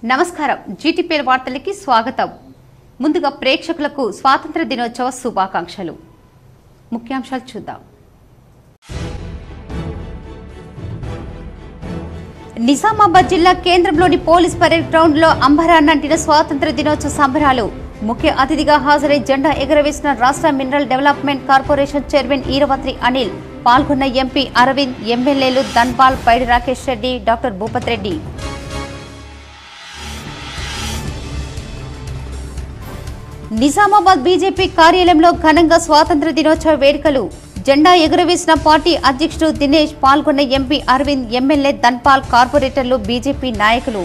నమస్కారం జీటీపీఎల్ వార్తలకి స్వాగతం ముందుగా ప్రేక్షకులకు స్వాతంత్ర దినోత్సవ శుభాకాంక్షలు ముఖ్యాంశాలు చూద్దాం నిజామాబాద్ జిల్లా కేంద్రంలోని పోలీస్ పరేడ్ గ్రౌండ్ లో అంబరాన్నంటిన స్వాతంత్ర దినోత్సవ సంబరాలు ముఖ్య అతిథిగా హాజరై జెండా ఎగురవేసిన రాష్ట్ర mineral development corporation chairman Eravatri Anil పాల్గొన్న ఎంపీ అరవింద్ ఎమ్మెల్యేలు ధన్పాల్ పైడి రాకేష్ రెడ్డి డాక్టర్ భూపత్ రెడ్డి నిజామాబాద్ బీజేపీ కార్యాలయంలో ఘనంగా స్వాతంత్ర దినోత్సవ వేడుకలు జెండా ఎగురవేసిన పార్టీ అధ్యక్షుడు దినేష్ పాల్గొన్న ఎంపీ అరవింద్ ఎమ్మెల్యే ధన్పాల్ కార్పొరేటర్లు బీజేపీ నాయకులు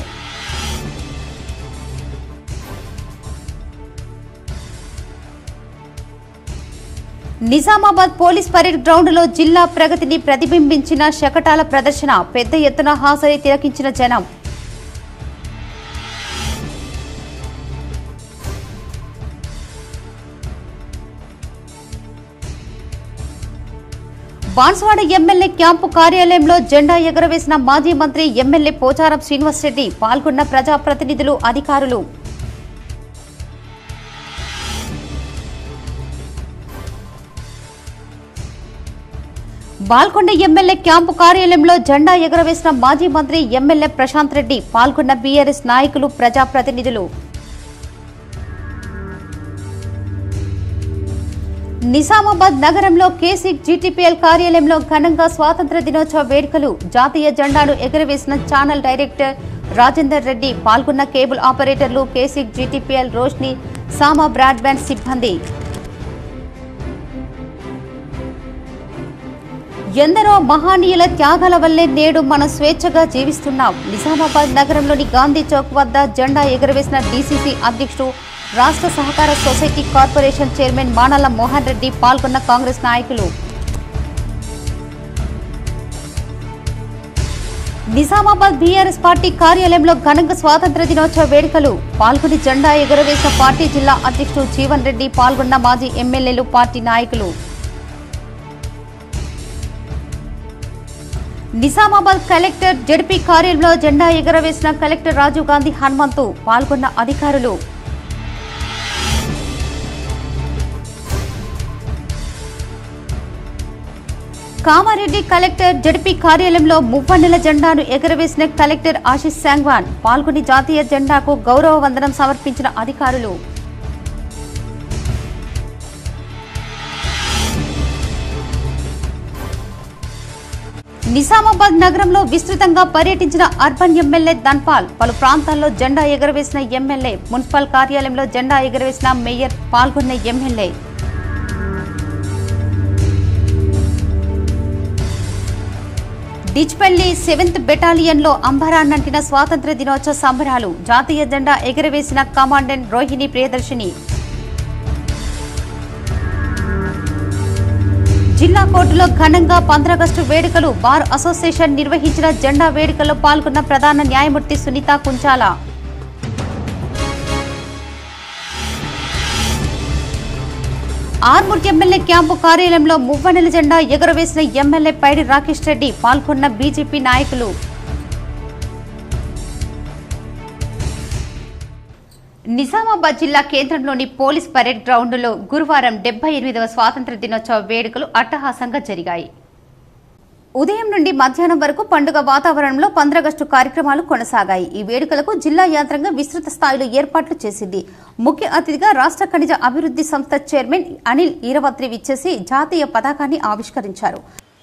నిజామాబాద్ పోలీస్ పరేడ్ గ్రౌండ్ లో జిల్లా ప్రగతిని ప్రతిబింబించిన శకటాల ప్రదర్శన పెద్ద ఎత్తున హాజరై తిలకించిన జనం బాన్స్వాడ ఎమ్మెల్యే క్యాంపు కార్యాలయంలో జెండా ఎగరవేసిన మాజీ మంత్రి ఎమ్మెల్యే పోచారం శ్రీనివాసరెడ్డి పాల్గొన్న ప్రజాప్రతినిధులు అధికారులు బాల్కొండ ఎమ్మెల్యే క్యాంపు కార్యాలయంలో జెండా ఎగరవేసిన మాజీ మంత్రి ఎమ్మెల్యే ప్రశాంత్ రెడ్డి పాల్గొన్న బీఆర్ఎస్ నాయకులు ప్రజాప్రతినిధులు నిజామాబాద్ నగరంలో కేసీ జీటీపీఎల్ కార్యాలయంలో ఘనంగా స్వాతంత్ర దినోత్సవ వేడుకలు జాతీయ జెండాను ఎగురవేసిన ఛానల్ డైరెక్టర్ రాజేందర్ రెడ్డి పాల్గొన్న కేబుల్ ఆపరేటర్లు KC GTPL Roshni Sama broadband సిబ్బంది ఎందరో మహానీయుల త్యాగాల వల్లే నేడు మనం స్వేచ్ఛగా జీవిస్తున్నాం నిజామాబాద్ నగరంలోని గాంధీ చౌక్ వద్ద జెండా ఎగురవేసిన డీసీసీ అధ్యక్షుడు రాష్ట్ర సహకార society corporation chairman Manala Mohan Reddy పాల్గొన్న కాంగ్రెస్ నాయకులు నిజామాబాద్ బీఆర్ఎస్ పార్టీ కార్యాలయంలో ఘనంగా స్వాతంత్ర దినోత్సవ వేడుకలు పాల్గొని జెండా ఎగురవేసిన పార్టీ జిల్లా అధ్యక్షుడు జీవన్ రెడ్డి పాల్గొన్న మాజీ ఎమ్మెల్యేలు పార్టీ నాయకులు నిజామాబాద్ కలెక్టర్ జడ్పీ కార్యాలయంలో జెండా ఎగరవేసిన కలెక్టర్ రాజీవ్ గాంధీ హనుమంతు పాల్గొన్న అధికారులు కామారెడ్డి కలెక్టర్ జడ్పీ కార్యాలయంలో మువ్వన్నెల జెండాను ఎగరవేసిన కలెక్టర్ ఆశిష్ సాంగ్వాన్ పాల్గొని జాతీయ జెండాకు గౌరవ వందనం సమర్పించిన అధికారులు నిజామాబాద్ నగరంలో విస్తృతంగా పర్యటించిన అర్బన్ ఎమ్మెల్యే ధన్పాల్ పలు ప్రాంతాల్లో జెండా ఎగరవేసిన ఎమ్మెల్యే మున్సిపల్ కార్యాలయంలో జెండా ఎగరవేసిన మేయర్ పాల్గొన్న ఎమ్మెల్యే డిచ్పల్లి సెవెంత్ బెటాలియన్లో అంబరాన్నంటిన స్వాతంత్ర దినోత్సవ సంబరాలు జాతీయ జెండా ఎగరవేసిన కమాండెంట్ రోహిణి ప్రియదర్శిని జిల్లా కోర్టులో ఘనంగా పంద్రాగస్టు వేడుకలు బార్ అసోసియేషన్ నిర్వహించిన జెండా వేడుకల్లో పాల్గొన్న ప్రధాన న్యాయమూర్తి సునీత కుంచాల ఆర్మూర్ ఎమ్మెల్యే క్యాంపు కార్యాలయంలో మువ్వనెల జెండా ఎగురవేసిన ఎమ్మెల్యే పైడి రాకేష్ రెడ్డి పాల్గొన్న బీజేపీ నాయకులు నిజామాబాద్ జిల్లా కేంద్రంలోని పోలీస్ పరేడ్ గ్రౌండ్లో గురువారం డెబ్బై ఎనిమిదవ స్వాతంత్ర దినోత్సవ వేడుకలు అట్టహాసంగా జరిగాయి ఉదయం నుండి మధ్యాహ్నం వరకు పండుగ వాతావరణంలో పంద్రగస్టు కార్యక్రమాలు కొనసాగాయి ఈ వేడుకలకు జిల్లా యంత్రంగం విస్తృత స్థాయిలో ఏర్పాట్లు చేసింది ముఖ్య అతిథిగా రాష్ట్ర ఖనిజ అభివృద్ధి సంస్థ చైర్మన్ అనిల్ ఈరవత్రి విచ్చేసి జాతీయ పతాకాన్ని ఆవిష్కరించారు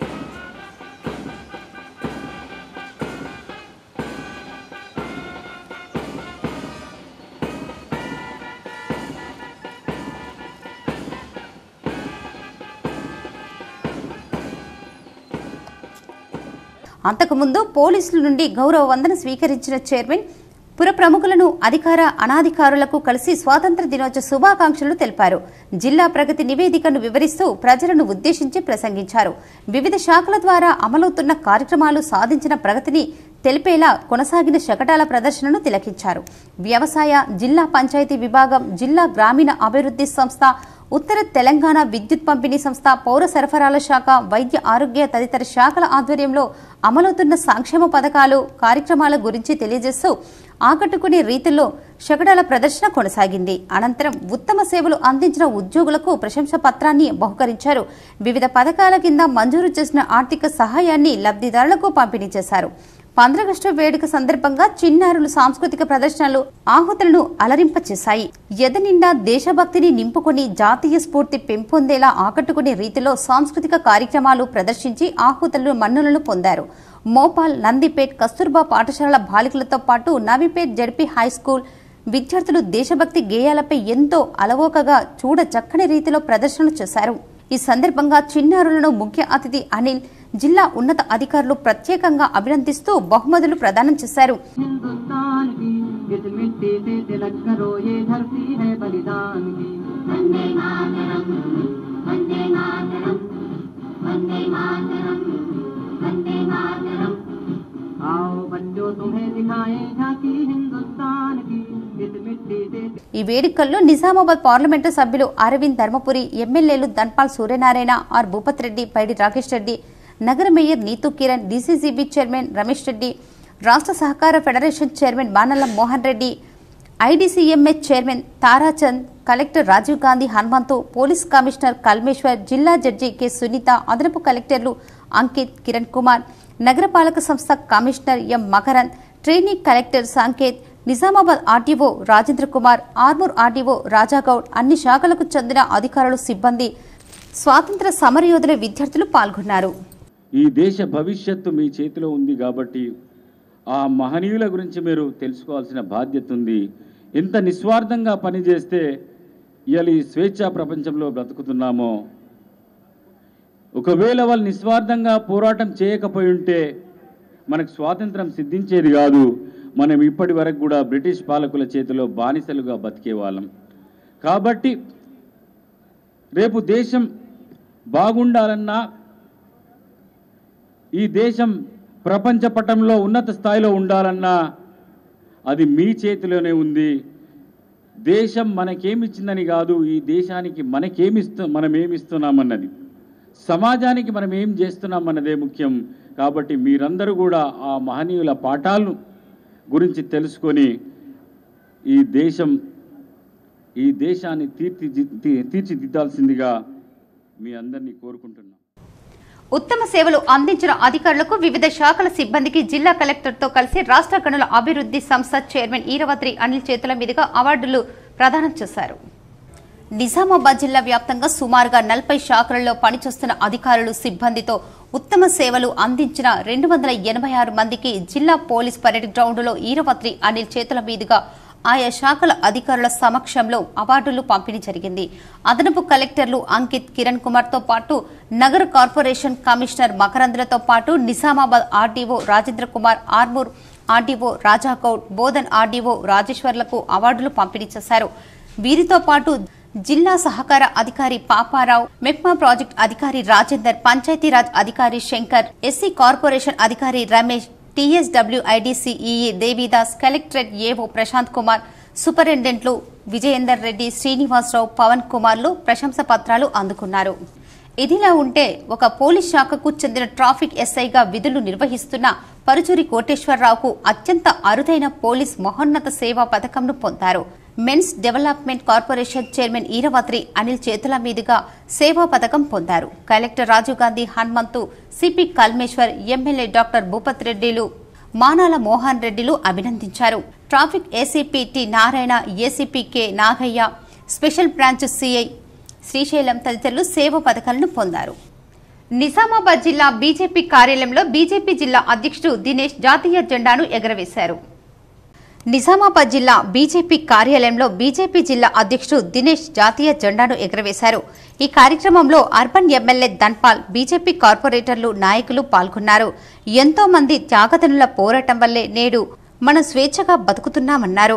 అంతకుముందు పోలీసుల నుండి గౌరవ వందన స్వీకరించిన చైర్మన్ పుర ప్రముఖులను అధికార అనాధికారులకు కలిసి స్వాతంత్ర దినోత్సవ శుభాకాంక్షలు తెలిపారు జిల్లా ప్రగతి నివేదికను వివరిస్తూ ప్రజలను ఉద్దేశించి ప్రసంగించారు వివిధ శాఖల ద్వారా అమలవుతున్న కార్యక్రమాలు సాధించిన ప్రగతిని తెలిపేలా కొనసాగిన శకటాల ప్రదర్శనను తిలకించారు వ్యవసాయ జిల్లా పంచాయతీ విభాగం జిల్లా గ్రామీణ అభివృద్ధి సంస్థ ఉత్తర తెలంగాణ విద్యుత్ పంపిణీ సంస్థ పౌర సరఫరాల శాఖ వైద్య ఆరోగ్య తదితర శాఖల ఆధ్వర్యంలో అమలవుతున్న సంక్షేమ పథకాలు కార్యక్రమాల గురించి తెలియజేస్తూ ఆకట్టుకునే రీతిలో శకటాల ప్రదర్శన కొనసాగింది అనంతరం ఉత్తమ సేవలు అందించిన ఉద్యోగులకు ప్రశంస పత్రాన్ని బహుకరించారు వివిధ పథకాల కింద మంజూరు చేసిన ఆర్థిక సహాయాన్ని లబ్ధిదారులకు పంపిణీ చేశారు పంద్రగస్టు వేడుక సందర్భంగా చిన్నారులు సాంస్కృతిక ప్రదర్శనలు ఆహుతులను అలరింపచేశాయి ఎదనిండా దేశభక్తిని నింపుకొని జాతీయ స్ఫూర్తి పెంపొందేలా ఆకట్టుకునే రీతిలో సాంస్కృతిక కార్యక్రమాలు ప్రదర్శించి ఆహుతులు మన్నులను పొందారు మోపాల్ నందిపేట్ కస్తూర్బా పాఠశాలల బాలికలతో పాటు నవీపేట్ జడ్పీ హై స్కూల్ విద్యార్థులు దేశభక్తి గేయాలపై ఎంతో అలవోకగా చూడ చక్కని రీతిలో ప్రదర్శనలు చేశారు ఈ సందర్భంగా చిన్నారులను ముఖ్య అతిథి అనిల్ జిల్లా ఉన్నత అధికారులు ప్రత్యేకంగా అభినందిస్తూ బహుమతులు ప్రదానం చేశారు हिंदुस्तान की इस मिट्टी से तिलक करो ये धरती है बलिदान की वन्दे मातरम् वन्दे मातरम् वन्दे मातरम् वन्दे मातरम् आओ बच्चों तुम्हें दिखाएं झांकी हिंदुस्तान की इस मिट्टी से ఈ వేడుకల్లో నిజామాబాద్ పార్లమెంటు సభ్యులు అరవింద్ ధర్మపురి ఎమ్మెల్యేలు ధన్పాల్ సూర్యనారాయణ ఆర్ భూపత్ రెడ్డి పైడి రాకేష్ రెడ్డి నగర mayor Neethu Kiran DCCB chairman Ramesh Reddy రాష్ట్ర సహకార federation chairman Banalla Mohan Reddy IDCMH chairman Tarachand collector Rajiv Gandhi Hanumanthu police commissioner Kalmeshwar జిల్లా జడ్జి కె సునీత అదనపు కలెక్టర్లు అంకిత్ కిరణ్ కుమార్ నగరపాలక సంస్థ commissioner M Makarand trainee collector Sanketh Nizamabad RTO Rajendra Kumar Armoor RTO Rajagoud అన్ని శాఖలకు చెందిన అధికారులు సిబ్బంది స్వాతంత్ర సమరయోధుల విద్యార్థులు పాల్గొన్నారు ఈ దేశ భవిష్యత్తు మీ చేతిలో ఉంది కాబట్టి ఆ మహనీయుల గురించి మీరు తెలుసుకోవాల్సిన బాధ్యత ఉంది ఎంత నిస్వార్థంగా పనిచేస్తే ఇవాళ ఈ స్వేచ్ఛా ప్రపంచంలో బ్రతుకుతున్నామో ఒకవేళ వాళ్ళు నిస్వార్థంగా పోరాటం చేయకపోయి ఉంటే మనకు స్వాతంత్రం సిద్ధించేది కాదు మనం ఇప్పటి వరకు కూడా బ్రిటిష్ పాలకుల చేతిలో బానిసలుగా బతికే వాళ్ళం కాబట్టి రేపు దేశం బాగుండాలన్నా ఈ దేశం ప్రపంచ పటంలో ఉన్నత స్థాయిలో ఉండాలన్నా అది మీ చేతిలోనే ఉంది దేశం మనకేమిచ్చిందని కాదు ఈ దేశానికి మనకేమిస్తు మనం ఏమిస్తున్నామన్నది సమాజానికి మనం ఏం చేస్తున్నామన్నదే ముఖ్యం కాబట్టి మీరందరూ కూడా ఆ మహనీయుల పాఠాలను గురించి తెలుసుకొని ఈ దేశం ఈ దేశాన్ని తీర్చి తీర్చిదిద్దాల్సిందిగా మీ అందరినీ కోరుకుంటున్నాం ఉత్తమ సేవలు అందించిన అధికారులకు వివిధ శాఖల సిబ్బందికి జిల్లా కలెక్టర్తో కలిసి రాష్ట్ర గనుల అభివృద్ధి సంస్థ చైర్మన్ ఈరవత్రి అనిల్ చేతుల మీదుగా అవార్డులు ప్రదానం చేశారు నిజామాబాద్ జిల్లా వ్యాప్తంగా సుమారుగా నలభై శాఖలలో పనిచేస్తున్న అధికారులు సిబ్బందితో ఉత్తమ సేవలు అందించిన రెండు వందల ఎనభై ఆరు మందికి జిల్లా పోలీస్ పరేడ్ గ్రౌండ్లో ఈరవత్రి అనిల్ చేతుల మీదుగా ఆయా శాఖల అధికారుల సమక్షంలో అవార్డులు పంపిణీ జరిగింది అదనపు కలెక్టర్లు అంకిత్ కిరణ్ కుమార్ తో పాటు నగర కార్పొరేషన్ కమిషనర్ మకరంద్రతో పాటు Nizamabad RDO Rajendra Kumar Armoor RDO Rajagoud Bodhan RDO రాజేశ్వర్లకు అవార్డులు పంపిణీ చేశారు వీరితో పాటు జిల్లా సహకార అధికారి పాపారావు మెప్మా ప్రాజెక్ట్ అధికారి రాజేందర్ పంచాయతీరాజ్ అధికారి శంకర్ ఎస్సీ కార్పొరేషన్ అధికారి రమేష్ టీఎస్డబ్ల్యూఐడిసిఈఈ దేవిదాస్ కలెక్టరేట్ ఏవో ప్రశాంత్ కుమార్ సూపరింటెండెంట్లు విజయేందర్ రెడ్డి శ్రీనివాసరావు పవన్ కుమార్లు ప్రశంస పత్రాలు అందుకున్నారు ఇదిలా ఉంటే ఒక పోలీస్ శాఖకు చెందిన ట్రాఫిక్ ఎస్ఐగా విధులు నిర్వహిస్తున్న పరుచూరి కోటేశ్వరరావుకు అత్యంత అరుదైన పోలీస్ మహోన్నత సేవా పథకంను పొందారు men's development corporation chairman Eravatri Anil చేతుల మీదుగా సేవా పథకం పొందారు collector Rajiv Gandhi Hanumanthu CP Kalmeshwar MLA doctor Bhupath రెడ్డిలు మానాల మోహన్ రెడ్డిలు అభినందించారు traffic ACP T Narayana ACP K Nagaiah special branch CI Srisailam తదితరులు సేవ పథకాలను పొందారు నిజామాబాద్ జిల్లా బీజేపీ కార్యాలయంలో బీజేపీ జిల్లా అధ్యక్షుడు దినేష్ జాతీయ జెండాను ఎగరవేశారు నిజామాబాద్ జిల్లా బీజేపీ కార్యాలయంలో బీజేపీ జిల్లా అధ్యక్షుడు దినేష్ జాతీయ జెండాను ఎగరవేశారు ఈ కార్యక్రమంలో అర్బన్ ఎమ్మెల్యే ధన్పాల్ బీజేపీ కార్పొరేటర్లు నాయకులు పాల్గొన్నారు ఎంతో మంది త్యాగతనుల పోరాటం వల్లే నేడు మనం స్వేచ్ఛగా బతుకుతున్నామన్నారు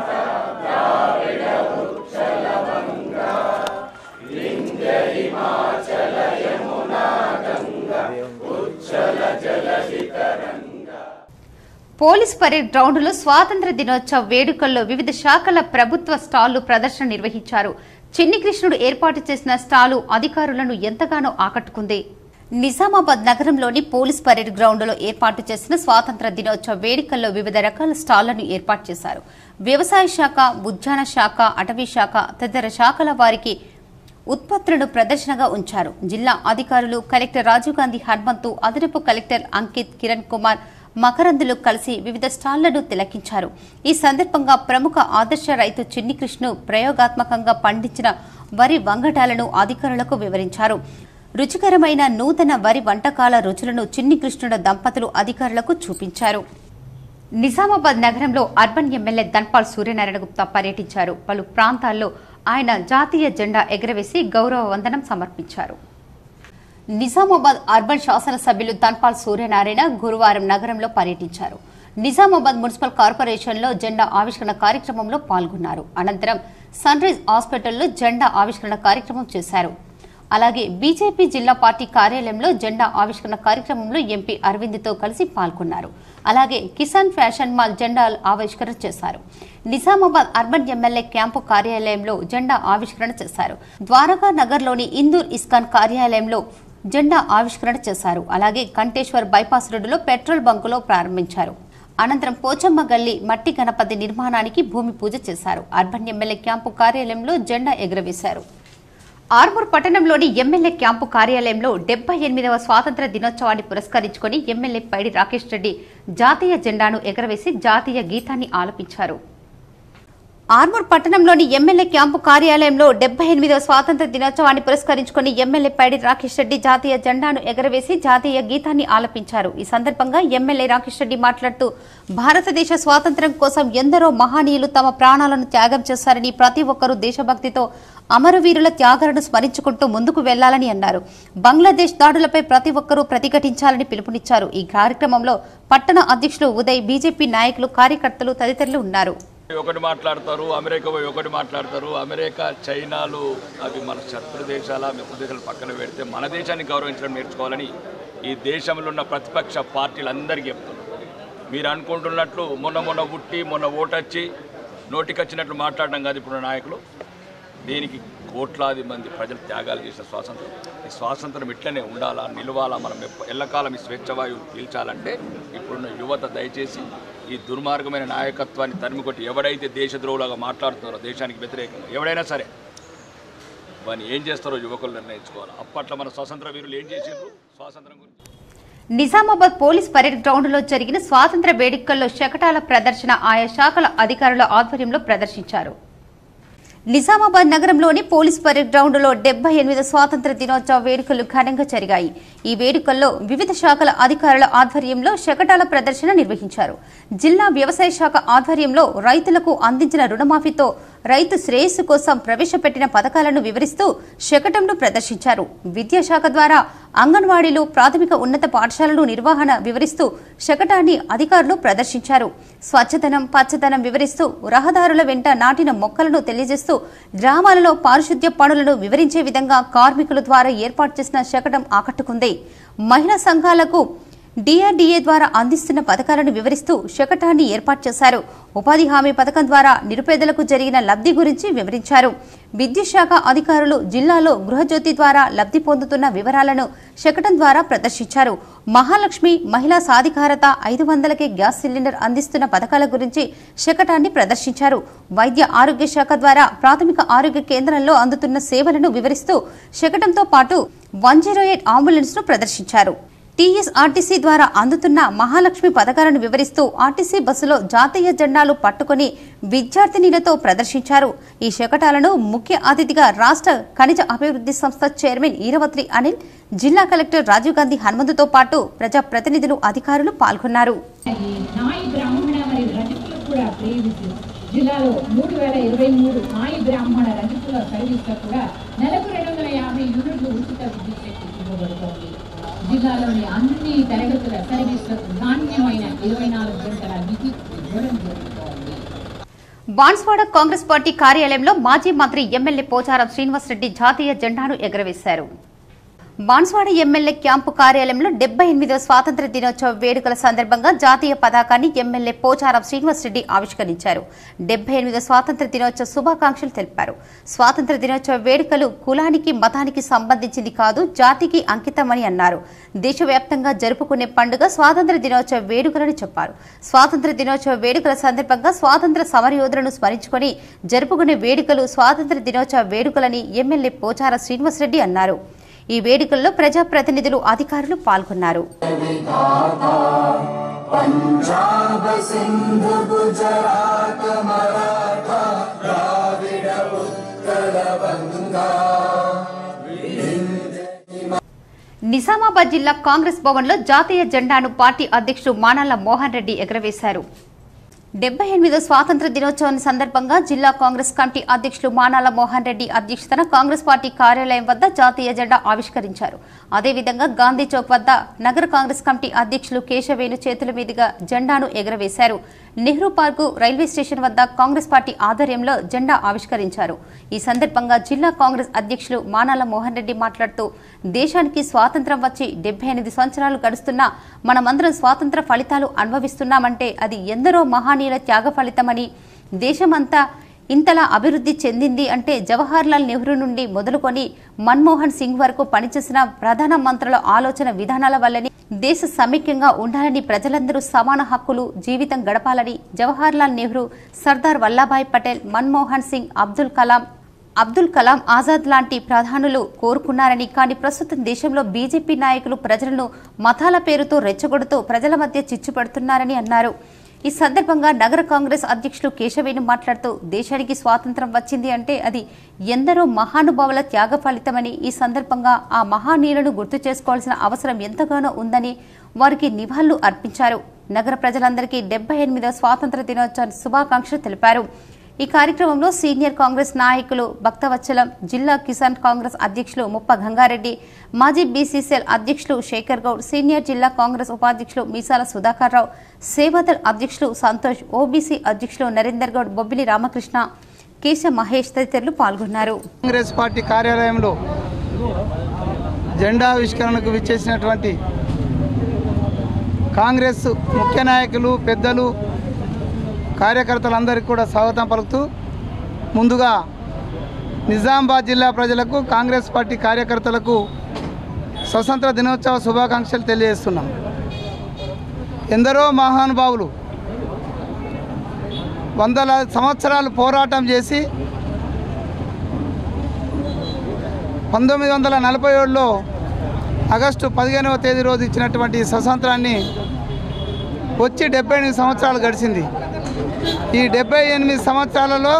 పోలీస్ పరేడ్ గ్రౌండ్లో స్వాతంత్ర దినోత్సవ వేడుకల్లో వివిధ శాఖల ప్రభుత్వ స్టాళ్లు ప్రదర్శన నిర్వహించారు చిన్ని కృష్ణుడు ఏర్పాటు చేసిన స్టాలు అధికారులను ఎంతగానో ఆకట్టుకుంది నిజామాబాద్ నగరంలోని పోలీస్ పరేడ్ గ్రౌండ్లో ఏర్పాటు చేసిన స్వాతంత్ర దినోత్సవ వేడుకల్లో వివిధ రకాల స్టాళ్లను ఏర్పాటు చేశారు వ్యవసాయ శాఖ ఉద్యాన శాఖ అటవీ శాఖ తదితర శాఖల వారికి ఉత్పత్తులను ప్రదర్శనగా ఉంచారు జిల్లా అధికారులు కలెక్టర్ రాజీవ్ గాంధీ హనుమంతు అదనపు కలెక్టర్ అంకిత్ కిరణ్ కుమార్ మకరందులు కలిసి వివిధ స్టాళ్లను తిలకించారు ఈ సందర్భంగా ప్రముఖ ఆదర్శ రైతు చిన్ని కృష్ణు ప్రయోగాత్మకంగా పండించిన వరి వంగటాలను అధికారులకు వివరించారు రుచికరమైన నూతన వరి వంటకాల రుచులను చిన్ని కృష్ణుడ దంపతులు అధికారులకు చూపించారు నిజామాబాద్ నగరంలో అర్బన్ ఎమ్మెల్యే ధన్పాల్ సూర్యనారాయణ గుప్తా పర్యటించారు పలు ప్రాంతాల్లో ఆయన జాతీయ జెండా ఎగరవేసి గౌరవ వందనం సమర్పించారు నిజామాబాద్ అర్బన్ శాసనసభ్యులు ధన్పాల్ సూర్యనారాయణ గురువారం నగరంలో పర్యటించారు నిజామాబాద్ మున్సిపల్ కార్పొరేషన్లో జెండా ఆవిష్కరణ కార్యక్రమంలో పాల్గొన్నారు అనంతరం సన్ రైజ్ హాస్పిటల్లో జెండా ఆవిష్కరణ కార్యక్రమం చేశారు అలాగే బీజేపీ జిల్లా పార్టీ కార్యాలయంలో జెండా ఆవిష్కరణ కార్యక్రమంలో ఎంపీ అరవింద్తో కలిసి పాల్గొన్నారు అలాగే కిసాన్ ఫ్యాషన్ మాల్ జెండా ఆవిష్కరణ చేశారు నిజామాబాద్ అర్బన్ ఎమ్మెల్యే క్యాంపు కార్యాలయంలో జెండా ఆవిష్కరణ చేశారు ద్వారకా నగర్లోని ఇందూర్ ఇస్కాన్ కార్యాలయంలో జెండా ఆవిష్కరణ చేశారు అలాగే కంటేశ్వర్ బైపాస్ రోడ్డులో పెట్రోల్ బంకులో ప్రారంభించారు అనంతరం పోచమ్మ గల్లి మట్టి గణపతి నిర్మాణానికి భూమి పూజ చేశారు అర్బన్ ఎమ్మెల్యే క్యాంపు కార్యాలయంలో జెండా ఎగురవేశారు ఆర్మూర్ పట్టణంలోని ఎమ్మెల్యే క్యాంపు కార్యాలయంలో డెబ్బై ఎనిమిదవ స్వాతంత్ర దినోత్సవాన్ని పురస్కరించుకొని ఎమ్మెల్యే పైడి రాకేష్ రెడ్డి జాతీయ జెండాను ఎగరవేసి జాతీయ గీతాన్ని ఆలపించారు ఆర్మూర్ పట్టణంలోని ఎమ్మెల్యే క్యాంపు కార్యాలయంలో డెబ్బై ఎనిమిదవ స్వాతంత్ర దినోత్సవాన్ని పురస్కరించుకుని ఎమ్మెల్యే పైడి రాకేష్ రెడ్డి జాతీయ జెండాను ఎగరవేసి జాతీయ గీతాన్ని ఆలపించారు ఈ సందర్భంగా ఎమ్మెల్యే రాకేష్ రెడ్డి మాట్లాడుతూ భారతదేశ స్వాతంత్ర్యం కోసం ఎందరో మహనీయులు తమ ప్రాణాలను త్యాగం చేశారని ప్రతి ఒక్కరూ దేశభక్తితో అమరవీరుల త్యాగాలను స్మరించుకుంటూ ముందుకు వెళ్లాలని అన్నారు బంగ్లాదేశ్ దాడులపై ప్రతి ఒక్కరూ ప్రతిఘటించాలని పిలుపునిచ్చారు ఈ కార్యక్రమంలో పట్టణ అధ్యక్షులు ఉదయ్ బీజేపీ నాయకులు కార్యకర్తలు తదితరులు ఉన్నారు ఒకటి మాట్లాడతారు అమెరికా పోయి ఒకటి మాట్లాడతారు అమెరికా చైనాలు అవి మన శత్రు దేశాల మిత్ర దేశాలు పక్కన పెడితే మన దేశాన్ని గౌరవించడం నేర్చుకోవాలని ఈ దేశంలో ఉన్న ప్రతిపక్ష పార్టీలందరికీ చెప్తున్నారు మీరు అనుకుంటున్నట్లు మొన్న మొన్న పుట్టి మొన్న ఓటొచ్చి నోటికొచ్చినట్లు మాట్లాడడం కాదు ఇప్పుడు నాయకులు దీనికి కోట్లాది మంది ప్రజలు త్యాగాలు చేసిన స్వాతంత్రం ఈ స్వాతంత్రం ఇట్లనే ఉండాలా నిలవాలా మనం ఎప్ప- ఎల్లకాలం ఈ స్వేచ్ఛవాయువు పీల్చాలంటే ఇప్పుడున్న యువత దయచేసి ఈ దుర్మార్గమైన నాయకత్వాన్ని తరిమికొట్టి ఎవడైతే దేశద్రోహులాగా మాట్లాడుతున్నారో దేశానికి వ్యతిరేకంగా ఎవడైనా సరే వాడిని ఏం చేస్తారో యువకులు నిర్ణయించుకోవాలి అప్పట్లో మన స్వాతంత్ర వీరులు ఏం చేసిండ్రు స్వాతంత్రం గురించి నిజామాబాద్ పోలీస్ పరేడ్ గ్రౌండ్లో జరిగిన స్వాతంత్ర వేడుకల్లో శకటాల ప్రదర్శన ఆయా శాఖల అధికారుల ఆధ్వర్యంలో ప్రదర్శించారు నిజామాబాద్ నగరంలోని పోలీస్ పరేడ్ గ్రౌండ్లో డెబ్బై ఎనిమిది స్వాతంత్ర దినోత్సవ వేడుకలు ఘనంగా జరిగాయి ఈ వేడుకల్లో వివిధ శాఖల అధికారుల ఆధ్వర్యంలో శకటాల ప్రదర్శన నిర్వహించారు జిల్లా వ్యవసాయ శాఖ ఆధ్వర్యంలో రైతులకు అందించిన రుణమాఫీతో రైతు శ్రేయస్సు కోసం ప్రవేశపెట్టిన పథకాలను వివరిస్తూ శకటంను ప్రదర్శించారు విద్యాశాఖ ద్వారా అంగన్వాడీలు ప్రాథమిక ఉన్నత పాఠశాలలు నిర్వహణ వివరిస్తూ శకటాన్ని అధికారులు ప్రదర్శించారు స్వచ్ఛదనం పచ్చదనం వివరిస్తూ రహదారుల వెంట నాటిన మొక్కలను తెలియజేస్తూ గ్రామాలలో పారిశుద్ధ్య పనులను వివరించే విధంగా కార్మికుల ద్వారా ఏర్పాటు చేసిన శకటం ఆకట్టుకుంది మహిళా సంఘాలకు డిఆర్డీఏ ద్వారా అందిస్తున్న పథకాలను వివరిస్తూ శకటాన్ని ఏర్పాటు చేశారు ఉపాధి హామీ పథకం ద్వారా నిరుపేదలకు జరిగిన లబ్ధి గురించి వివరించారు విద్యుత్ శాఖ అధికారులు జిల్లాలో గృహజ్యోతి ద్వారా లబ్ధి పొందుతున్న వివరాలను శకటం ద్వారా ప్రదర్శించారు మహాలక్ష్మి మహిళా సాధికారత ఐదు వందలకే గ్యాస్ సిలిండర్ అందిస్తున్న పథకాల గురించి శకటాన్ని ప్రదర్శించారు వైద్య ఆరోగ్య శాఖ ద్వారా ప్రాథమిక ఆరోగ్య కేంద్రంలో అందుతున్న సేవలను వివరిస్తూ శకటంతో పాటు వన్ జీరో ఎయిట్ అంబులెన్స్ ను ప్రదర్శించారు టీఎస్ఆర్టీసీ ద్వారా అందుతున్న మహాలక్ష్మి పథకాలను వివరిస్తూ ఆర్టీసీ బస్సులో జాతీయ జెండాలు పట్టుకుని విద్యార్థినిలతో ప్రదర్శించారు ఈ శకటాలను ముఖ్య అతిథిగా రాష్ట్ర ఖనిజ అభివృద్ధి సంస్థ చైర్మన్ ఈరవత్రి అనిల్ జిల్లా కలెక్టర్ రాజీవ్ గాంధీ హనుమంతుతో పాటు ప్రజాప్రతినిధులు అధికారులు పాల్గొన్నారు ఈ నాయి బ్రాహ్మణ మరియు రజకులకు కూడా ప్రేమిస్తూ జిల్లాలో మూడు వేల ఇరవై మూడు నాయి బ్రాహ్మణ రజకుల సర్వీస్లో కూడా నెలకు రెండు వందల యాభై యూనిట్లు ఉచిత విద్యుత్ శక్తి ఇవ్వబడుతోంది జిల్లాలోని అన్ని తరగతుల సర్వీసులకు నాణ్యమైన ఇరవై నాలుగు గంటల విద్యుత్ ఇవ్వడం జరుగుతోంది బాన్స్వాడ కాంగ్రెస్ పార్టీ కార్యాలయంలో మాజీ మంత్రి ఎమ్మెల్యే పోచారం శ్రీనివాసరెడ్డి జాతీయ జెండాను ఎగరవేశారు బాన్స్వాడ ఎమ్మెల్యే క్యాంపు కార్యాలయంలో డెబ్బై ఎనిమిదవ స్వాతంత్ర దినోత్సవ వేడుకల సందర్భంగా జాతీయ పతాకాన్ని ఎమ్మెల్యే పోచారం శ్రీనివాసరెడ్డి ఆవిష్కరించారు డెబ్బై ఎనిమిదవ స్వాతంత్ర దినోత్సవ శుభాకాంక్షలు తెలిపారు స్వాతంత్ర దినోత్సవ వేడుకలు కులానికి మతానికి సంబంధించింది కాదు జాతికి అంకితమని అన్నారు దేశవ్యాప్తంగా జరుపుకునే పండుగ స్వాతంత్ర దినోత్సవ వేడుకలని చెప్పారు స్వాతంత్ర దినోత్సవ వేడుకల సందర్భంగా స్వాతంత్ర సమరయోధులను స్మరించుకొని జరుపుకునే వేడుకలు స్వాతంత్ర దినోత్సవ వేడుకలని ఎమ్మెల్యే పోచార శ్రీనివాసరెడ్డి అన్నారు ఈ వేడుకల్లో ప్రజాప్రతినిధులు అధికారులు పాల్గొన్నారు నిజామాబాద్ జిల్లా కాంగ్రెస్ భవన్లో జాతీయ జెండాను పార్టీ అధ్యక్షుడు మానాల మోహన్ రెడ్డి ఎగరవేశారు డెబ్బై ఎనిమిదో స్వాతంత్ర దినోత్సవం సందర్భంగా జిల్లా కాంగ్రెస్ కమిటీ అధ్యక్షులు మానాల మోహన్ రెడ్డి అధ్యక్షతన కాంగ్రెస్ పార్టీ కార్యాలయం వద్ద జాతీయ జెండా ఆవిష్కరించారు అదేవిధంగా గాంధీ చౌక్ వద్ద నగర కాంగ్రెస్ కమిటీ అధ్యక్షులు కేశవేణు చేతుల మీదుగా జెండాను ఎగరవేశారు నెహ్రూ పార్కు రైల్వే స్టేషన్ వద్ద కాంగ్రెస్ పార్టీ ఆధ్వర్యంలో జెండా ఆవిష్కరించారు ఈ సందర్భంగా జిల్లా కాంగ్రెస్ అధ్యక్షులు మానాల మోహన్ రెడ్డి మాట్లాడుతూ దేశానికి స్వాతంత్రం వచ్చి డెబ్బై ఎనిమిది సంవత్సరాలు గడుస్తున్నా మనమందరం స్వాతంత్ర ఫలితాలు అనుభవిస్తున్నామంటే అది ఎందరో మహానీయుల త్యాగ ఫలితమని దేశమంతా ఇంతలా అభివృద్ధి చెందింది అంటే జవహర్లాల్ నెహ్రూ నుండి మొదలుకొని మన్మోహన్ సింగ్ వరకు పనిచేసిన ప్రధాన మంత్రుల ఆలోచన విధానాల వల్లనే దేశ సమైక్యంగా ఉండాలని ప్రజలందరూ సమాన హక్కులు జీవితం గడపాలని జవహర్లాల్ నెహ్రూ సర్దార్ వల్లభాయ్ పటేల్ మన్మోహన్ సింగ్ అబ్దుల్ కలాం అబ్దుల్ కలాం ఆజాద్ లాంటి ప్రధానులు కోరుకున్నారని కానీ ప్రస్తుతం దేశంలో బీజేపీ నాయకులు ప్రజలను మతాల పేరుతో రెచ్చగొడుతూ ప్రజల మధ్య చిచ్చు పెడుతున్నారని అన్నారు ఈ సందర్భంగా నగర కాంగ్రెస్ అధ్యక్షులు కేశవేణు మాట్లాడుతూ దేశానికి స్వాతంత్రం వచ్చింది అంటే అది ఎందరో మహానుభావుల త్యాగ ఫలితమని ఈ సందర్భంగా ఆ మహానీయులను గుర్తు చేసుకోవాల్సిన అవసరం ఎంతగానో ఉందని వారికి నివాళులు అర్పించారు నగర ప్రజలందరికీ డెబ్బై ఎనిమిదవ స్వాతంత్ర దినోత్సవ శుభాకాంక్షలు తెలిపారు ఈ కార్యక్రమంలో సీనియర్ కాంగ్రెస్ నాయకులు భక్తవత్సలం జిల్లా కిసాన్ కాంగ్రెస్ అధ్యక్షులు ముప్ప గంగారెడ్డి మాజీ బీసీసీఎల్ అధ్యక్షులు శేఖర్ గౌడ్ సీనియర్ జిల్లా కాంగ్రెస్ ఉపాధ్యక్షులు మీసాల సుధాకర్ రావు సేవాదల్ అధ్యక్షులు సంతోష్ ఓబీసీ అధ్యక్షులు నరేందర్ గౌడ్ బొబ్బిలి రామకృష్ణ కేశ మహేష్ తదితరులు పాల్గొన్నారు కాంగ్రెస్ పార్టీ కార్యాలయంలో జెండా ఆవిష్కరణకు విచ్చేసినటువంటి కాంగ్రెస్ ముఖ్య నాయకులు పెద్దలు కార్యకర్తలందరికీ కూడా స్వాగతం పలుకుతూ ముందుగా నిజామాబాద్ జిల్లా ప్రజలకు కాంగ్రెస్ పార్టీ కార్యకర్తలకు స్వతంత్ర దినోత్సవ శుభాకాంక్షలు తెలియజేస్తున్నాం ఎందరో మహానుభావులు వందల సంవత్సరాలు పోరాటం చేసి పంతొమ్మిది వందల నలభై ఏడులో ఆగస్టు పదిహేనవ తేదీ రోజు ఇచ్చినటువంటి ఈ స్వతంత్రాన్ని వచ్చి డెబ్బై ఎనిమిది సంవత్సరాలు గడిచింది ఈ డెబ్బై ఎనిమిది సంవత్సరాలలో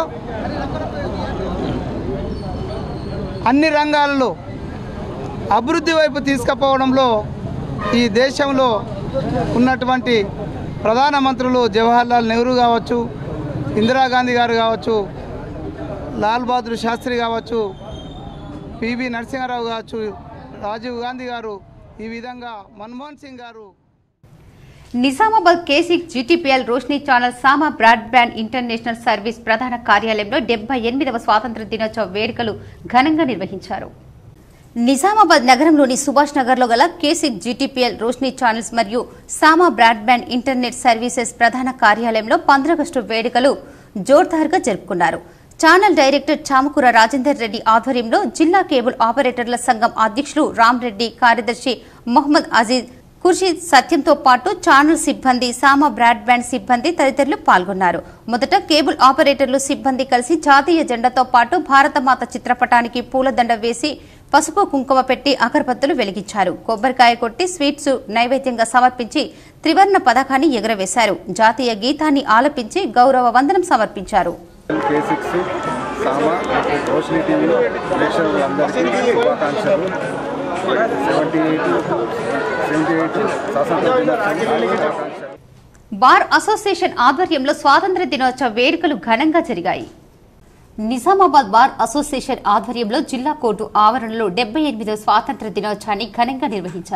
అన్ని రంగాలలో అభివృద్ధి వైపు తీసుకుపోవడంలో ఈ దేశంలో ఉన్నటువంటి ప్రధానమంత్రులు జవహర్లాల్ నెహ్రూ కావచ్చు ఇందిరాగాంధీ గారు కావచ్చు లాల్ బహదూర్ శాస్త్రి కావచ్చు పివి నరసింహారావు కావచ్చు రాజీవ్ గాంధీ గారు ఈ విధంగా మన్మోహన్ సింగ్ గారు నిజామాబాద్ కేసిక్ GTPL Roshni channel Sama broadband international service ప్రధాన కార్యాలయంలో డెబ్బై ఎనిమిదవ స్వాతంత్ర దినోత్సవ వేడుకలు ఘనంగా నిర్వహించారు నిజామాబాద్ నగరంలోని సుభాష్ నగర్లో గల కేసిక్ జీటీపీఎల్ రోష్ని ఛానల్స్ మరియు సామా బ్రాడ్బ్యాండ్ ఇంటర్నెట్ సర్వీసెస్ ప్రధాన కార్యాలయంలో పంద్రాగస్టు వేడుకలు జోర్దార్గా జరుపుకున్నారు ఛానల్ డైరెక్టర్ చామకూర రాజేందర్ రెడ్డి ఆధ్వర్యంలో జిల్లా కేబుల్ ఆపరేటర్ల సంఘం అధ్యక్షులు రామ్ రెడ్డి కార్యదర్శి మొహమ్మద్ అజీజ్ ఖుర్షీద్ సత్యంతో పాటు ఛానల్ సిబ్బంది సామా బ్రాడ్బ్యాండ్ సిబ్బంది తదితరులు పాల్గొన్నారు మొదట కేబుల్ ఆపరేటర్లు సిబ్బంది కలిసి జాతీయ జెండాతో పాటు భారతమాత చిత్రపటానికి పూలదండ వేసి పసుపు కుంకుమ పెట్టి అగరబత్తులు వెలిగించారు కొబ్బరికాయ కొట్టి స్వీట్స్ నైవేద్యంగా సమర్పించి త్రివర్ణ పథకాన్ని ఎగురవేశారు జాతీయ గీతాన్ని ఆలపించి గౌరవ వందనం సమర్పించారు K six Sama Roshini TV ప్రేక్షకులందరికీ శుభాకాంక్షలు సెవెంటీ ఎయిట్ సెవెంటీ ఎయిట్ స్వాతంత్ర దినోత్సవం శుభాకాంక్షలు బార్ అసోసియేషన్ ఆధ్వర్యంలో స్వాతంత్ర దినోత్సవ వేడుకలు ఘనంగా జరిగాయి నిజామాబాద్ బార్ అసోసియేషన్ ఆధ్వర్యంలో జిల్లా కోర్టు ఆవరణలో డెబ్బై ఎనిమిదవ స్వాతంత్ర దినోత్సవాన్ని ఘనంగా నిర్వహించారు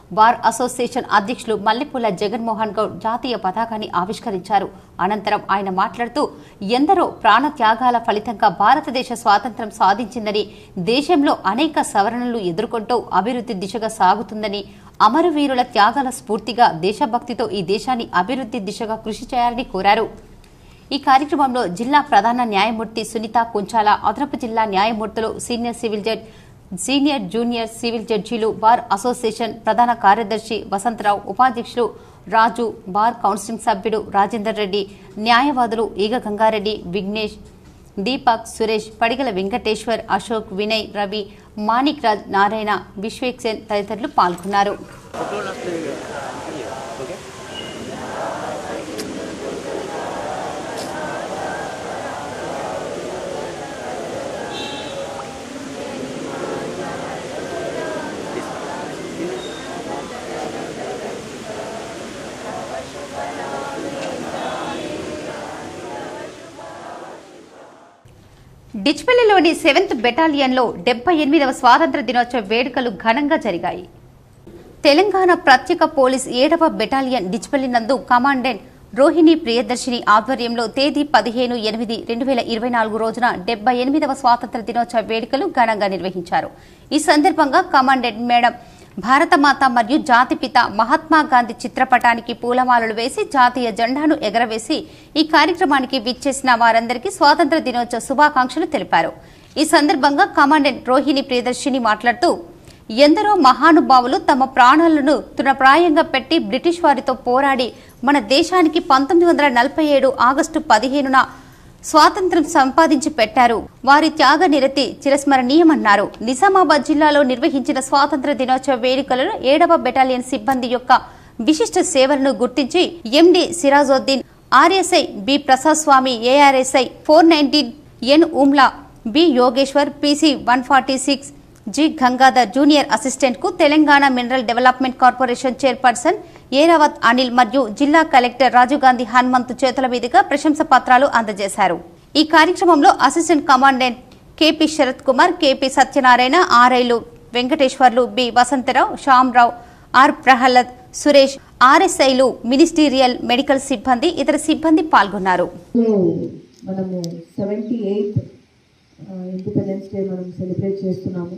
బార్ అసోసియేషన్ అధ్యక్షులు మల్లెపూల జగన్మోహన్ గౌడ్ జాతీయ పతాకాన్ని ఆవిష్కరించారు అనంతరం ఆయన మాట్లాడుతూ ఎందరో ప్రాణ త్యాగాల ఫలితంగా భారతదేశ స్వాతంత్ర్యం సాధించిందని దేశంలో అనేక సవరణలు ఎదుర్కొంటూ అభివృద్ధి దిశగా సాగుతుందని అమరవీరుల త్యాగాల స్ఫూర్తిగా దేశభక్తితో ఈ దేశాన్ని అభివృద్ధి దిశగా కృషి చేయాలని కోరారు ఈ కార్యక్రమంలో జిల్లా ప్రధాన న్యాయమూర్తి సునీత కుంచాల అదనపు జిల్లా న్యాయమూర్తులు senior civil judge senior junior civil జడ్జీలు బార్ అసోసియేషన్ ప్రధాన కార్యదర్శి వసంతరావు ఉపాధ్యక్షులు రాజు బార్ కౌన్సిలింగ్ సభ్యుడు రాజేందర్ రెడ్డి న్యాయవాదులు ఈగ గంగారెడ్డి విఘ్నేష్ దీపక్ సురేష్ పడిగల వెంకటేశ్వర్ అశోక్ వినయ్ రవి మాణిక్ రాజ్ నారాయణ విశ్వేక్సేన్ తదితరులు పాల్గొన్నారు డిచ్పల్లిలోని సెవెంత్ బెటాలియన్లో డెబ్బై ఎనిమిదవ స్వాతంత్ర దినోత్సవ వేడుకలు ఘనంగా జరిగాయి తెలంగాణ ప్రత్యేక పోలీస్ ఏడవ బెటాలియన్ డిచ్పల్లి నందు కమాండెంట్ రోహిణి ప్రియదర్శిని ఆధ్వర్యంలో తేదీ పదిహేను ఎనిమిది రెండు వేల ఇరవై నాలుగు రోజున డెబ్బై ఎనిమిదవ స్వాతంత్ర దినోత్సవ వేడుకలు ఘనంగా నిర్వహించారు ఈ సందర్భంగా కమాండెంట్ మేడం భారతమాత మరియు జాతిపిత మహాత్మా గాంధీ చిత్రపటానికి పూలమాలలు వేసి జాతీయ జెండాను ఎగరవేసి ఈ కార్యక్రమానికి విచ్చేసిన వారందరికీ స్వాతంత్ర దినోత్సవ శుభాకాంక్షలు తెలిపారు ఈ సందర్భంగా కమాండెంట్ రోహిణి ప్రియదర్శిని మాట్లాడుతూ ఎందరో మహానుభావులు తమ ప్రాణాలను తృణప్రాయంగా పెట్టి బ్రిటిష్ వారితో పోరాడి మన దేశానికి పంతొమ్మిది వందల నలభై ఏడు ఆగస్టు పదిహేనున స్వాతంత్ర్యం సంపాదించి పెట్టారు వారి త్యాగ నిరతి చిరస్మరణీయమన్నారు నిజామాబాద్ జిల్లాలో నిర్వహించిన స్వాతంత్ర దినోత్సవ వేడుకలలో ఏడవ బెటాలియన్ సిబ్బంది యొక్క విశిష్ట సేవలను గుర్తించి MD Sirajuddin RSI B Prasad Swamy ARSI four nineteen N Umla B Yogeshwar PC one forty six G Gangadhar junior assistant కు Telangana mineral development corporation chairperson Airavat Anil మరియు జిల్లా కలెక్టర్ రాజీవ్ గాంధీ హనుమంతు చేతుల మీదుగా ప్రశంస పత్రాలు అందజేశారు ఈ కార్యక్రమంలో assistant commandant KP Sharath Kumar KP Satyanarayana ఆర్ఐలు వెంకటేశ్వర్లు బి వసంతరావు శ్యామరావు ఆర్ ప్రహ్లాద్ సురేష్ ఆర్ఎస్ఐలు మినిస్టీరియల్ మెడికల్ సిబ్బంది ఇతర సిబ్బంది పాల్గొన్నారు సో మనము సెవెంటీ ఎయిత్ ఇండిపెండెన్స్ డే మనం సెలబ్రేట్ చేస్తున్నాము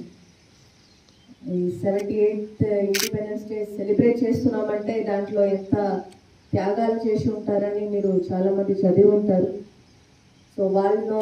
ఈ seventy eighth independence day celebrate చేస్తున్నామంటే దాంట్లో ఎంత త్యాగాలు చేసి ఉంటారని మీరు చాలామంది చదివి ఉంటారు సో వాళ్ళు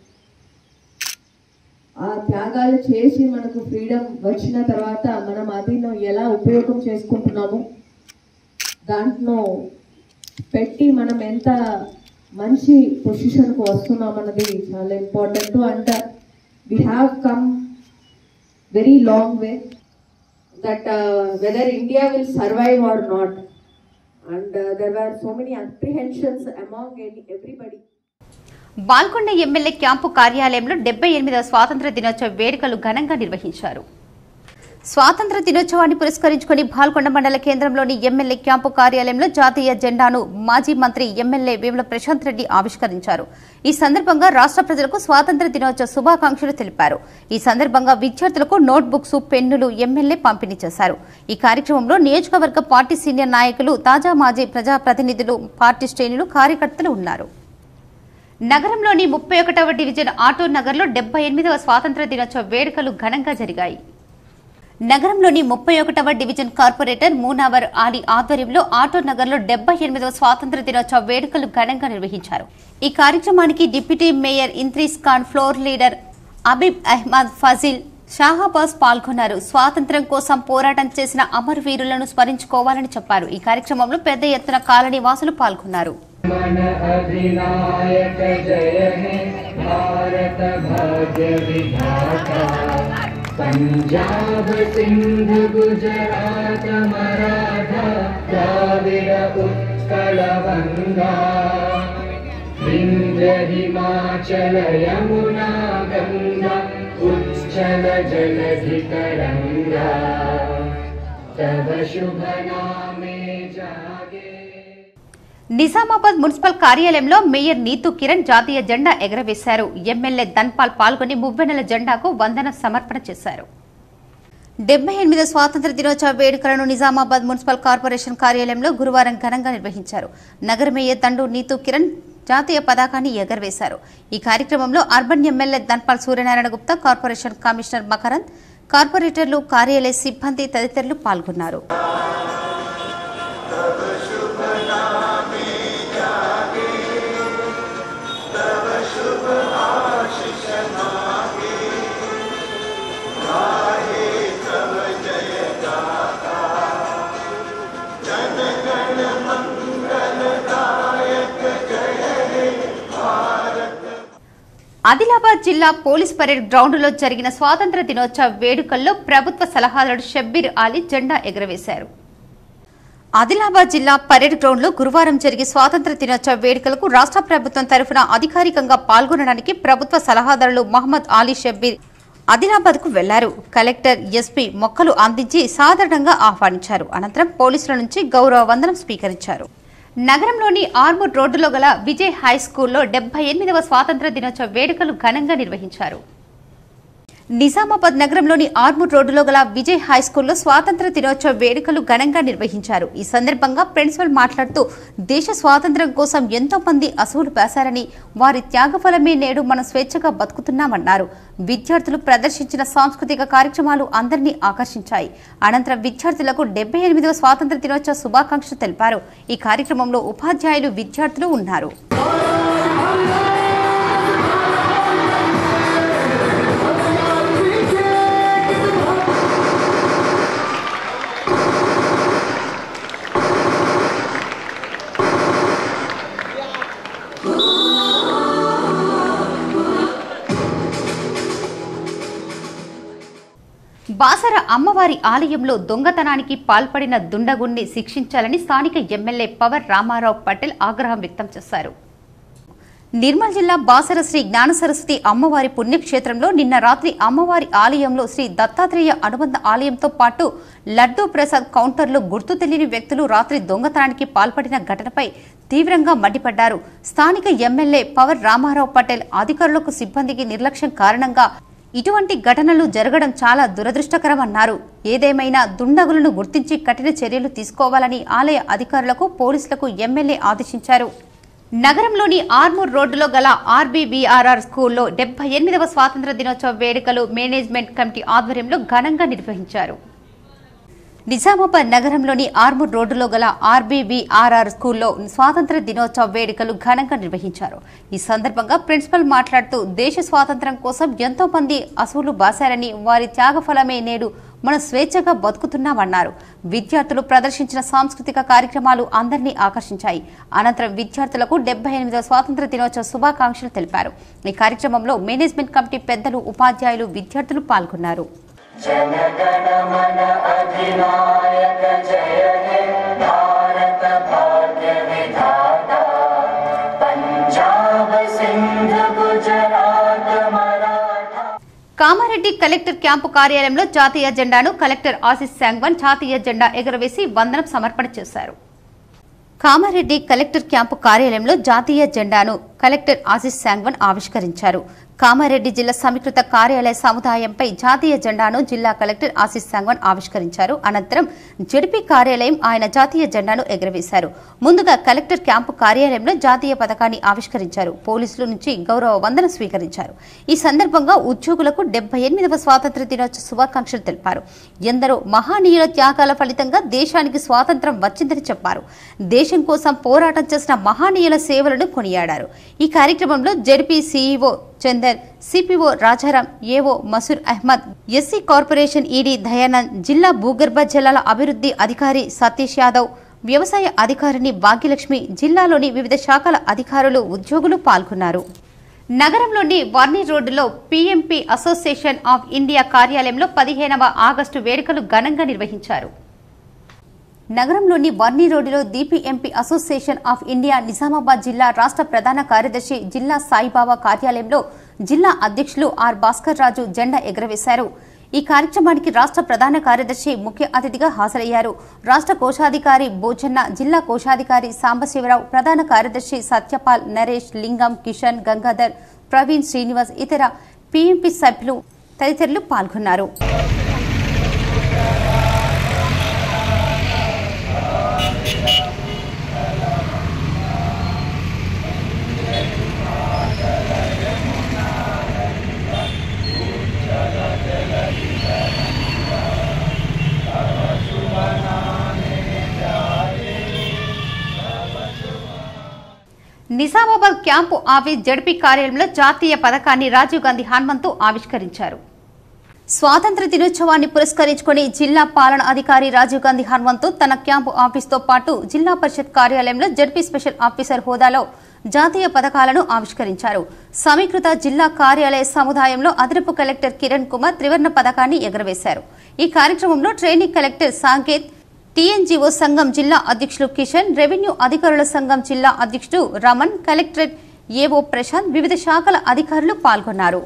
ఆ త్యాగాలు చేసి మనకు ఫ్రీడమ్ వచ్చిన తర్వాత మనం అది ఎలా ఉపయోగం చేసుకుంటున్నాము దాంట్లో పెట్టి మనం ఎంత మంచి పొజిషన్కు వస్తున్నాం అన్నది చాలా important and we have come very long way that whether India will survive or not and there are so many apprehensions among everybody Balkonda MLA camp కార్యాలయంలో డెబ్బై ఎనిమిదవ స్వాతంత్ర దినోత్సవ వేడుకలు ఘనంగా నిర్వహించారు స్వాతంత్ర దినోత్సవాన్ని పురస్కరించుకుని బాల్కొండ మండల కేంద్రంలోని ఎమ్మెల్యే క్యాంపు కార్యాలయంలో జాతీయ జెండాను మాజీ మంత్రి ఎమ్మెల్యే వేముల ప్రశాంత్ రెడ్డి ఆవిష్కరించారు ఈ సందర్భంగా రాష్ట్ర ప్రజలకు స్వాతంత్ర దినోత్సవ శుభాకాంక్షలు తెలిపారు ఈ సందర్భంగా విద్యార్థులకు నోట్ బుక్స్ పెన్నులు ఎమ్మెల్యే పంపిణీ చేశారు ఈ కార్యక్రమంలో నియోజకవర్గ పార్టీ సీనియర్ నాయకులు తాజా మాజీ ప్రజాప్రతినిధులు పార్టీ శ్రేణులు కార్యకర్తలు ఉన్నారు నగరంలోని ముప్పై ఒకటవ డివిజన్ ఆటో నగర్లో డెబ్బై ఎనిమిదవ స్వాతంత్ర దినోత్సవ వేడుకలు ఘనంగా జరిగాయి నగరంలోని ముప్పై ఒకటవ డివిజన్ కార్పొరేటర్ మూనావర్ ఆలీ ఆధ్వర్యంలో ఆటో నగర్లో డెబ్బై ఎనిమిదవ స్వాతంత్ర దినోత్సవ వేడుకలు ఘనంగా నిర్వహించారు ఈ కార్యక్రమానికి deputy mayor Idris Khan floor leader Habib Ahmed Fazil Shahabaz పాల్గొన్నారు స్వాతంత్ర్యం కోసం పోరాటం చేసిన అమరవీరులను స్మరించుకోవాలని చెప్పారు ఈ కార్యక్రమంలో పెద్ద ఎత్తున కాలనీ వాసులు పాల్గొన్నారు मन अधिनायक जय हे भारत भाग्य विधाता पंजाब सिंध गुजरात मराठा द्राविड उत्कल गंगा विंध्य हिमाचल यमुना गंगा उच्चल जलधि तरंगा तव शुभ नामे जागे నిజామాబాద్ మున్సిపల్ కార్యాలయంలో మేయర్ నీతు కిరణ్ జాతీయ జెండా ఎగరవేశారు ఎమ్మెల్యే ధన్పాల్ పాల్గొని మువ్వెన్నెల జెండాకు వందన సమర్పణ చేశారు డెబ్బై ఎనిమిదో స్వాతంత్ర దినోత్సవ వేడుకలను నిజామాబాద్ మున్సిపల్ కార్పొరేషన్ కార్యాలయంలో గురువారం ఘనంగా నిర్వహించారు నగర మేయర్ తండు నీతు కిరణ్ జాతీయ పతాకాన్ని ఎగరవేశారు ఈ కార్యక్రమంలో urban MLA Dhanpal Suryanarayana Gupta corporation commissioner Makarand కార్పొరేటర్లు కార్యాలయ సిబ్బంది తదితరులు పాల్గొన్నారు ఆదిలాబాద్ జిల్లా పోలీస్ పరేడ్ గ్రౌండ్లో జరిగిన స్వాతంత్ర దినోత్సవ వేడుకల్లో ప్రభుత్వ సలహాదారుడు షబ్బీర్ అలీ జెండా ఎగురవేశారు ఆదిలాబాద్ జిల్లా పరేడ్ గ్రౌండ్లో గురువారం జరిగే స్వాతంత్ర దినోత్సవ వేడుకలకు రాష్ట్ర ప్రభుత్వం తరఫున అధికారికంగా పాల్గొనడానికి ప్రభుత్వ సలహాదారులు మహమ్మద్ అలీ షబ్బీర్ ఆదిలాబాద్ కు వెళ్లారు కలెక్టర్ ఎస్పీ మొక్కలు అందించి సాధారణంగా ఆహ్వానించారు అనంతరం పోలీసుల నుంచి గౌరవ వందనం స్వీకరించారు నగరంలోని ఆర్మూర్ రోడ్డులో గల విజయ్ హై స్కూల్లో డెబ్బై ఎనిమిదవ స్వాతంత్ర దినోత్సవ వేడుకలు ఘనంగా నిర్వహించారు నిజామాబాద్ నగరంలోని ఆర్మూర్ రోడ్డులో గల విజయ్ హై స్కూల్లో స్వాతంత్ర దినోత్సవ వేడుకలు ఘనంగా నిర్వహించారు ఈ సందర్భంగా ప్రిన్సిపల్ మాట్లాడుతూ దేశ స్వాతంత్ర్యం కోసం ఎంతో మంది అసువులు వేశారని వారి త్యాగఫలమే నేడు మనం స్వేచ్ఛగా బతుకుతున్నామన్నారు విద్యార్థులు ప్రదర్శించిన సాంస్కృతిక కార్యక్రమాలు అందరినీ ఆకర్షించాయి అనంతరం విద్యార్థులకు డెబ్బై ఎనిమిదవ స్వాతంత్ర దినోత్సవ శుభాకాంక్షలు తెలిపారు ఈ కార్యక్రమంలో ఉపాధ్యాయులు విద్యార్థులు ఉన్నారు బాసర అమ్మవారి ఆలయంలో దొంగతనానికి పాల్పడిన దుండగుణ్ణి శిక్షించాలని స్థానిక ఎమ్మెల్యే పవర్ రామారావు పటేల్ ఆగ్రహం వ్యక్తం చేశారు నిర్మల్ జిల్లా బాసర శ్రీ జ్ఞాన సరస్వతి అమ్మవారి పుణ్యక్షేత్రంలో నిన్న రాత్రి అమ్మవారి ఆలయంలో శ్రీ దత్తాత్రేయ అనుబంధ ఆలయంతో పాటు లడ్డూ ప్రసాద్ కౌంటర్లో గుర్తు తెలియని వ్యక్తులు రాత్రి దొంగతనానికి పాల్పడిన ఘటనపై తీవ్రంగా మండిపడ్డారు స్థానిక ఎమ్మెల్యే పవర్ రామారావు పటేల్ అధికారులకు సిబ్బందికి నిర్లక్ష్యం కారణంగా ఇటువంటి ఘటనలు జరగడం చాలా దురదృష్టకరమన్నారు ఏదేమైనా దుండగులను గుర్తించి కఠిన చర్యలు తీసుకోవాలని ఆలయ అధికారులకు పోలీసులకు ఎమ్మెల్యే ఆదేశించారు నగరంలోని ఆర్మూర్ రోడ్డులో గల ఆర్బీబీఆర్ఆర్ స్కూల్లో డెబ్బై ఎనిమిదవ స్వాతంత్ర దినోత్సవ వేడుకలు మేనేజ్మెంట్ కమిటీ ఆధ్వర్యంలో ఘనంగా నిర్వహించారు నిజామాబాద్ నగరంలోని ఆర్మూర్ రోడ్డులో గల ఆర్బీబీఆర్ఆర్ స్కూల్లో స్వాతంత్ర దినోత్సవ వేడుకలు ఘనంగా నిర్వహించారు ఈ సందర్భంగా ప్రిన్సిపల్ మాట్లాడుతూ దేశ స్వాతంత్ర్యం కోసం ఎంతో మంది అసువులు బాశారని వారి త్యాగఫలమే నేడు మనం స్వేచ్ఛగా బతుకుతున్నామన్నారు విద్యార్థులు ప్రదర్శించిన సాంస్కృతిక కార్యక్రమాలు అందరినీ ఆకర్షించాయి అనంతరం విద్యార్థులకు డెబ్బై ఎనిమిదవ స్వాతంత్ర దినోత్సవ శుభాకాంక్షలు తెలిపారు ఈ కార్యక్రమంలో మేనేజ్మెంట్ కమిటీ పెద్దలు ఉపాధ్యాయులు విద్యార్థులు పాల్గొన్నారు जनगण मन अधिनायक जय हे भारत भाग्य विधाता पंजाब सिंध गुजरात मराठा కామారెడ్డి కలెక్టర్ క్యాంపు కార్యాలయంలో జాతీయ జెండాను కలెక్టర్ ఆశిష్ శాంగ్వన్ జాతీయ జెండా ఎగురవేసి వందనం సమర్పణ చేశారు కామారెడ్డి కలెక్టర్ క్యాంపు కార్యాలయంలో జాతీయ జెండాను కలెక్టర్ ఆశిష్ శాంగ్వన్ ఆవిష్కరించారు కామారెడ్డి జిల్లా సమీకృత కార్యాలయ సముదాయంపై జాతీయ జెండాను జిల్లా కలెక్టర్ ఆశిష్ సాంగ్వన్ ఆవిష్కరించారు అనంతరం జడిపి కార్యాలయం ఆయన జాతీయ జెండాను ఎగురవేశారు ముందుగా కలెక్టర్ క్యాంపు కార్యాలయంలో జాతీయ పథకాన్ని ఆవిష్కరించారు పోలీసుల నుంచి గౌరవ వందన స్వీకరించారు ఈ సందర్భంగా ఉద్యోగులకు డెబ్బై ఎనిమిదవ స్వాతంత్ర దినోత్సవ శుభాకాంక్షలు తెలిపారు ఎందరో మహానీయుల త్యాగాల ఫలితంగా దేశానికి స్వాతంత్రం వచ్చిందని చెప్పారు దేశం కోసం పోరాటం చేసిన మహానీయుల సేవలను కొనియాడారు ఈ కార్యక్రమంలో ZP CEO Chander CPO Rajaram AO Masoor Ahmed SC corporation ED Dayanand జిల్లా భూగర్భ జలాల అభివృద్ధి అధికారి సతీష్ యాదవ్ వ్యవసాయ అధికారిని భాగ్యలక్ష్మి జిల్లాలోని వివిధ శాఖల అధికారులు ఉద్యోగులు పాల్గొన్నారు నగరంలోని వర్ని రోడ్డులో పీఎంపీ అసోసియేషన్ ఆఫ్ ఇండియా కార్యాలయంలో పదిహేనవ ఆగస్టు వేడుకలు ఘనంగా నిర్వహించారు నగరంలోని వర్ని రోడ్డులో DPMP association of India Nizamabad జిల్లా రాష్ట్ర ప్రధాన కార్యదర్శి జిల్లా సాయిబాబా కార్యాలయంలో జిల్లా అధ్యక్షులు ఆర్ భాస్కర్ రాజు జెండా ఎగురవేశారు ఈ కార్యక్రమానికి రాష్ట్ర ప్రధాన కార్యదర్శి ముఖ్య అతిథిగా హాజరయ్యారు రాష్ట్ర కోశాధికారి బోచన్న జిల్లా కోశాధికారి సాంబశివరావు ప్రధాన కార్యదర్శి సత్యపాల్ నరేష్ లింగం కిషన్ గంగాధర్ ప్రవీణ్ శ్రీనివాస్ ఇతర పీఎంపీ సభ్యులు తదితరులు పాల్గొన్నారు నిజామాబాద్ క్యాంపు ఆఫీస్ జడ్పీ కార్యాలయంలో జాతీయ పథకాన్ని రాజీవ్ గాంధీ హనుమంతు ఆవిష్కరించారు స్వాతంత్ర దినోత్సవాన్ని పురస్కరించుకుని జిల్లా పాలన అధికారి రాజీవ్ గాంధీ హనుమంతు తన క్యాంపు ఆఫీస్తో పాటు జిల్లా పరిషత్ కార్యాలయంలో జడ్పీ స్పెషల్ ఆఫీసర్ హోదాలో జాతీయ పథకాలను ఆవిష్కరించారు సమీకృత జిల్లా కార్యాలయ సముదాయంలో అదనపు కలెక్టర్ కిరణ్ కుమార్ త్రివర్ణ పథకాన్ని ఎగురవేశారు ఈ కార్యక్రమంలో ట్రైనింగ్ కలెక్టర్ సాంకేత్ టీఎన్జీఓ సంఘం జిల్లా అధ్యక్షులు కిషన్ రెవెన్యూ అధికారుల సంఘం జిల్లా అధ్యక్షుడు రమణ్ కలెక్టరేట్ ఏవో ప్రశాంత్ వివిధ శాఖల అధికారులు పాల్గొన్నారు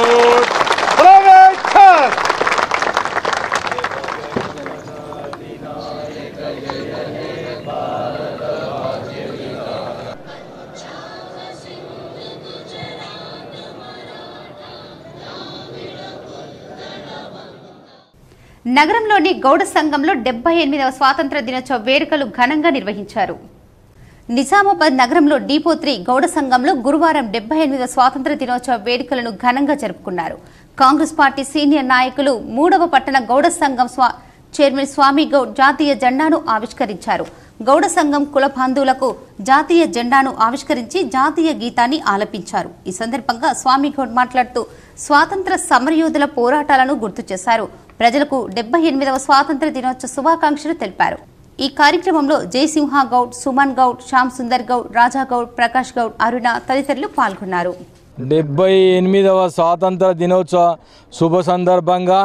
నగరంలోని గౌడ సంఘంలో డెబ్బై ఎనిమిదవ స్వాతంత్ర దినోత్సవ వేడుకలు ఘనంగా నిర్వహించారు నిజామాబాద్ నగరంలో డీపో త్రీ గౌడ సంఘంలో గురువారం డెబ్బై ఎనిమిదవ స్వాతంత్ర దినోత్సవ వేడుకలను ఘనంగా జరుపుకున్నారు కాంగ్రెస్ పార్టీ సీనియర్ నాయకులు మూడవ పట్టణ గౌడ సంఘం స్వా చైర్మన్ స్వామి గౌడ్ జాతీయ జెండాను ఆవిష్కరించారు గౌడ సంఘం కుల బంధువులకు జాతీయ జెండాను ఆవిష్కరించి జాతీయ గీతాన్ని ఆలపించారు ఈ సందర్భంగా స్వామి గౌడ్ మాట్లాడుతూ స్వాతంత్ర సమరయోధుల పోరాటాలను గుర్తు చేశారు ప్రజలకు డెబ్బై ఎనిమిదవ స్వాతంత్ర దినోత్సవ శుభాకాంక్షలు తెలిపారు ఈ కార్యక్రమంలో జయసింహ గౌడ్ సుమన్ గౌడ్ శ్యామ్ సుందర్ గౌడ్ రాజా గౌడ్ ప్రకాష్ గౌడ్ అరుణ తదితరులు పాల్గొన్నారు డెబ్బై ఎనిమిదవ స్వాతంత్ర దినోత్సవ శుభ సందర్భంగా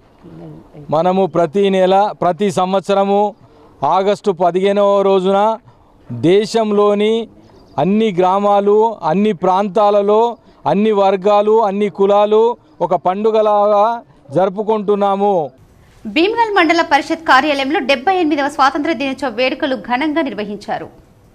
మనము ప్రతి నెల ప్రతి సంవత్సరము ఆగస్టు పదిహేనవ రోజున దేశంలోని అన్ని గ్రామాలు అన్ని ప్రాంతాలలో అన్ని వర్గాలు అన్ని కులాలు ఒక పండుగలాగా జరుపుకుంటున్నాము భీమ్గల్ మండల పరిషత్ కార్యాలయంలో డెబ్బై ఎనిమిదవ స్వాతంత్ర దినోత్సవ వేడుకలు ఘనంగా నిర్వహించారు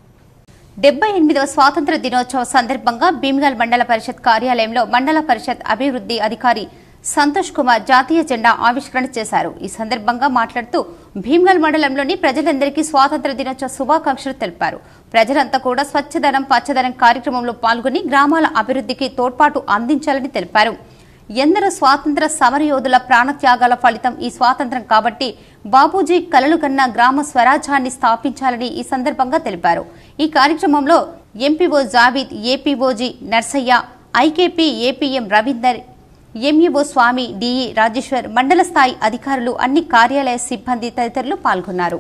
డెబ్బై ఎనిమిదవ స్వాతంత్ర దినోత్సవ సందర్భంగా భీమ్గల్ మండల పరిషత్ కార్యాలయంలో మండల పరిషత్ అభివృద్ధి అధికారి సంతోష్ కుమార్ జాతీయ జెండా ఆవిష్కరణ చేశారు ఈ సందర్భంగా మాట్లాడుతూ భీమ్గల్ మండలంలోని ప్రజలందరికీ స్వాతంత్ర దినోత్సవ శుభాకాంక్షలు తెలిపారు ప్రజలంతా కూడా స్వచ్ఛదనం పచ్చదనం కార్యక్రమంలో పాల్గొని గ్రామాల అభివృద్ధికి తోడ్పాటు అందించాలని తెలిపారు ఎందరో స్వాతంత్ర సమరయోధుల ప్రాణత్యాగాల ఫలితం ఈ స్వాతంత్రం కాబట్టి బాబూజీ కలలు కన్న గ్రామ స్వరాజ్యాన్ని స్థాపించాలని ఈ సందర్భంగా తెలిపారు ఈ కార్యక్రమంలో ఎంపీఓ జావీద్ ఏపీఓజీ Narsaiah IKP APM Ravinder MEO Swamy DE Rajeshwar మండల స్థాయి అధికారులు అన్ని కార్యాలయ సిబ్బంది తదితరులు పాల్గొన్నారు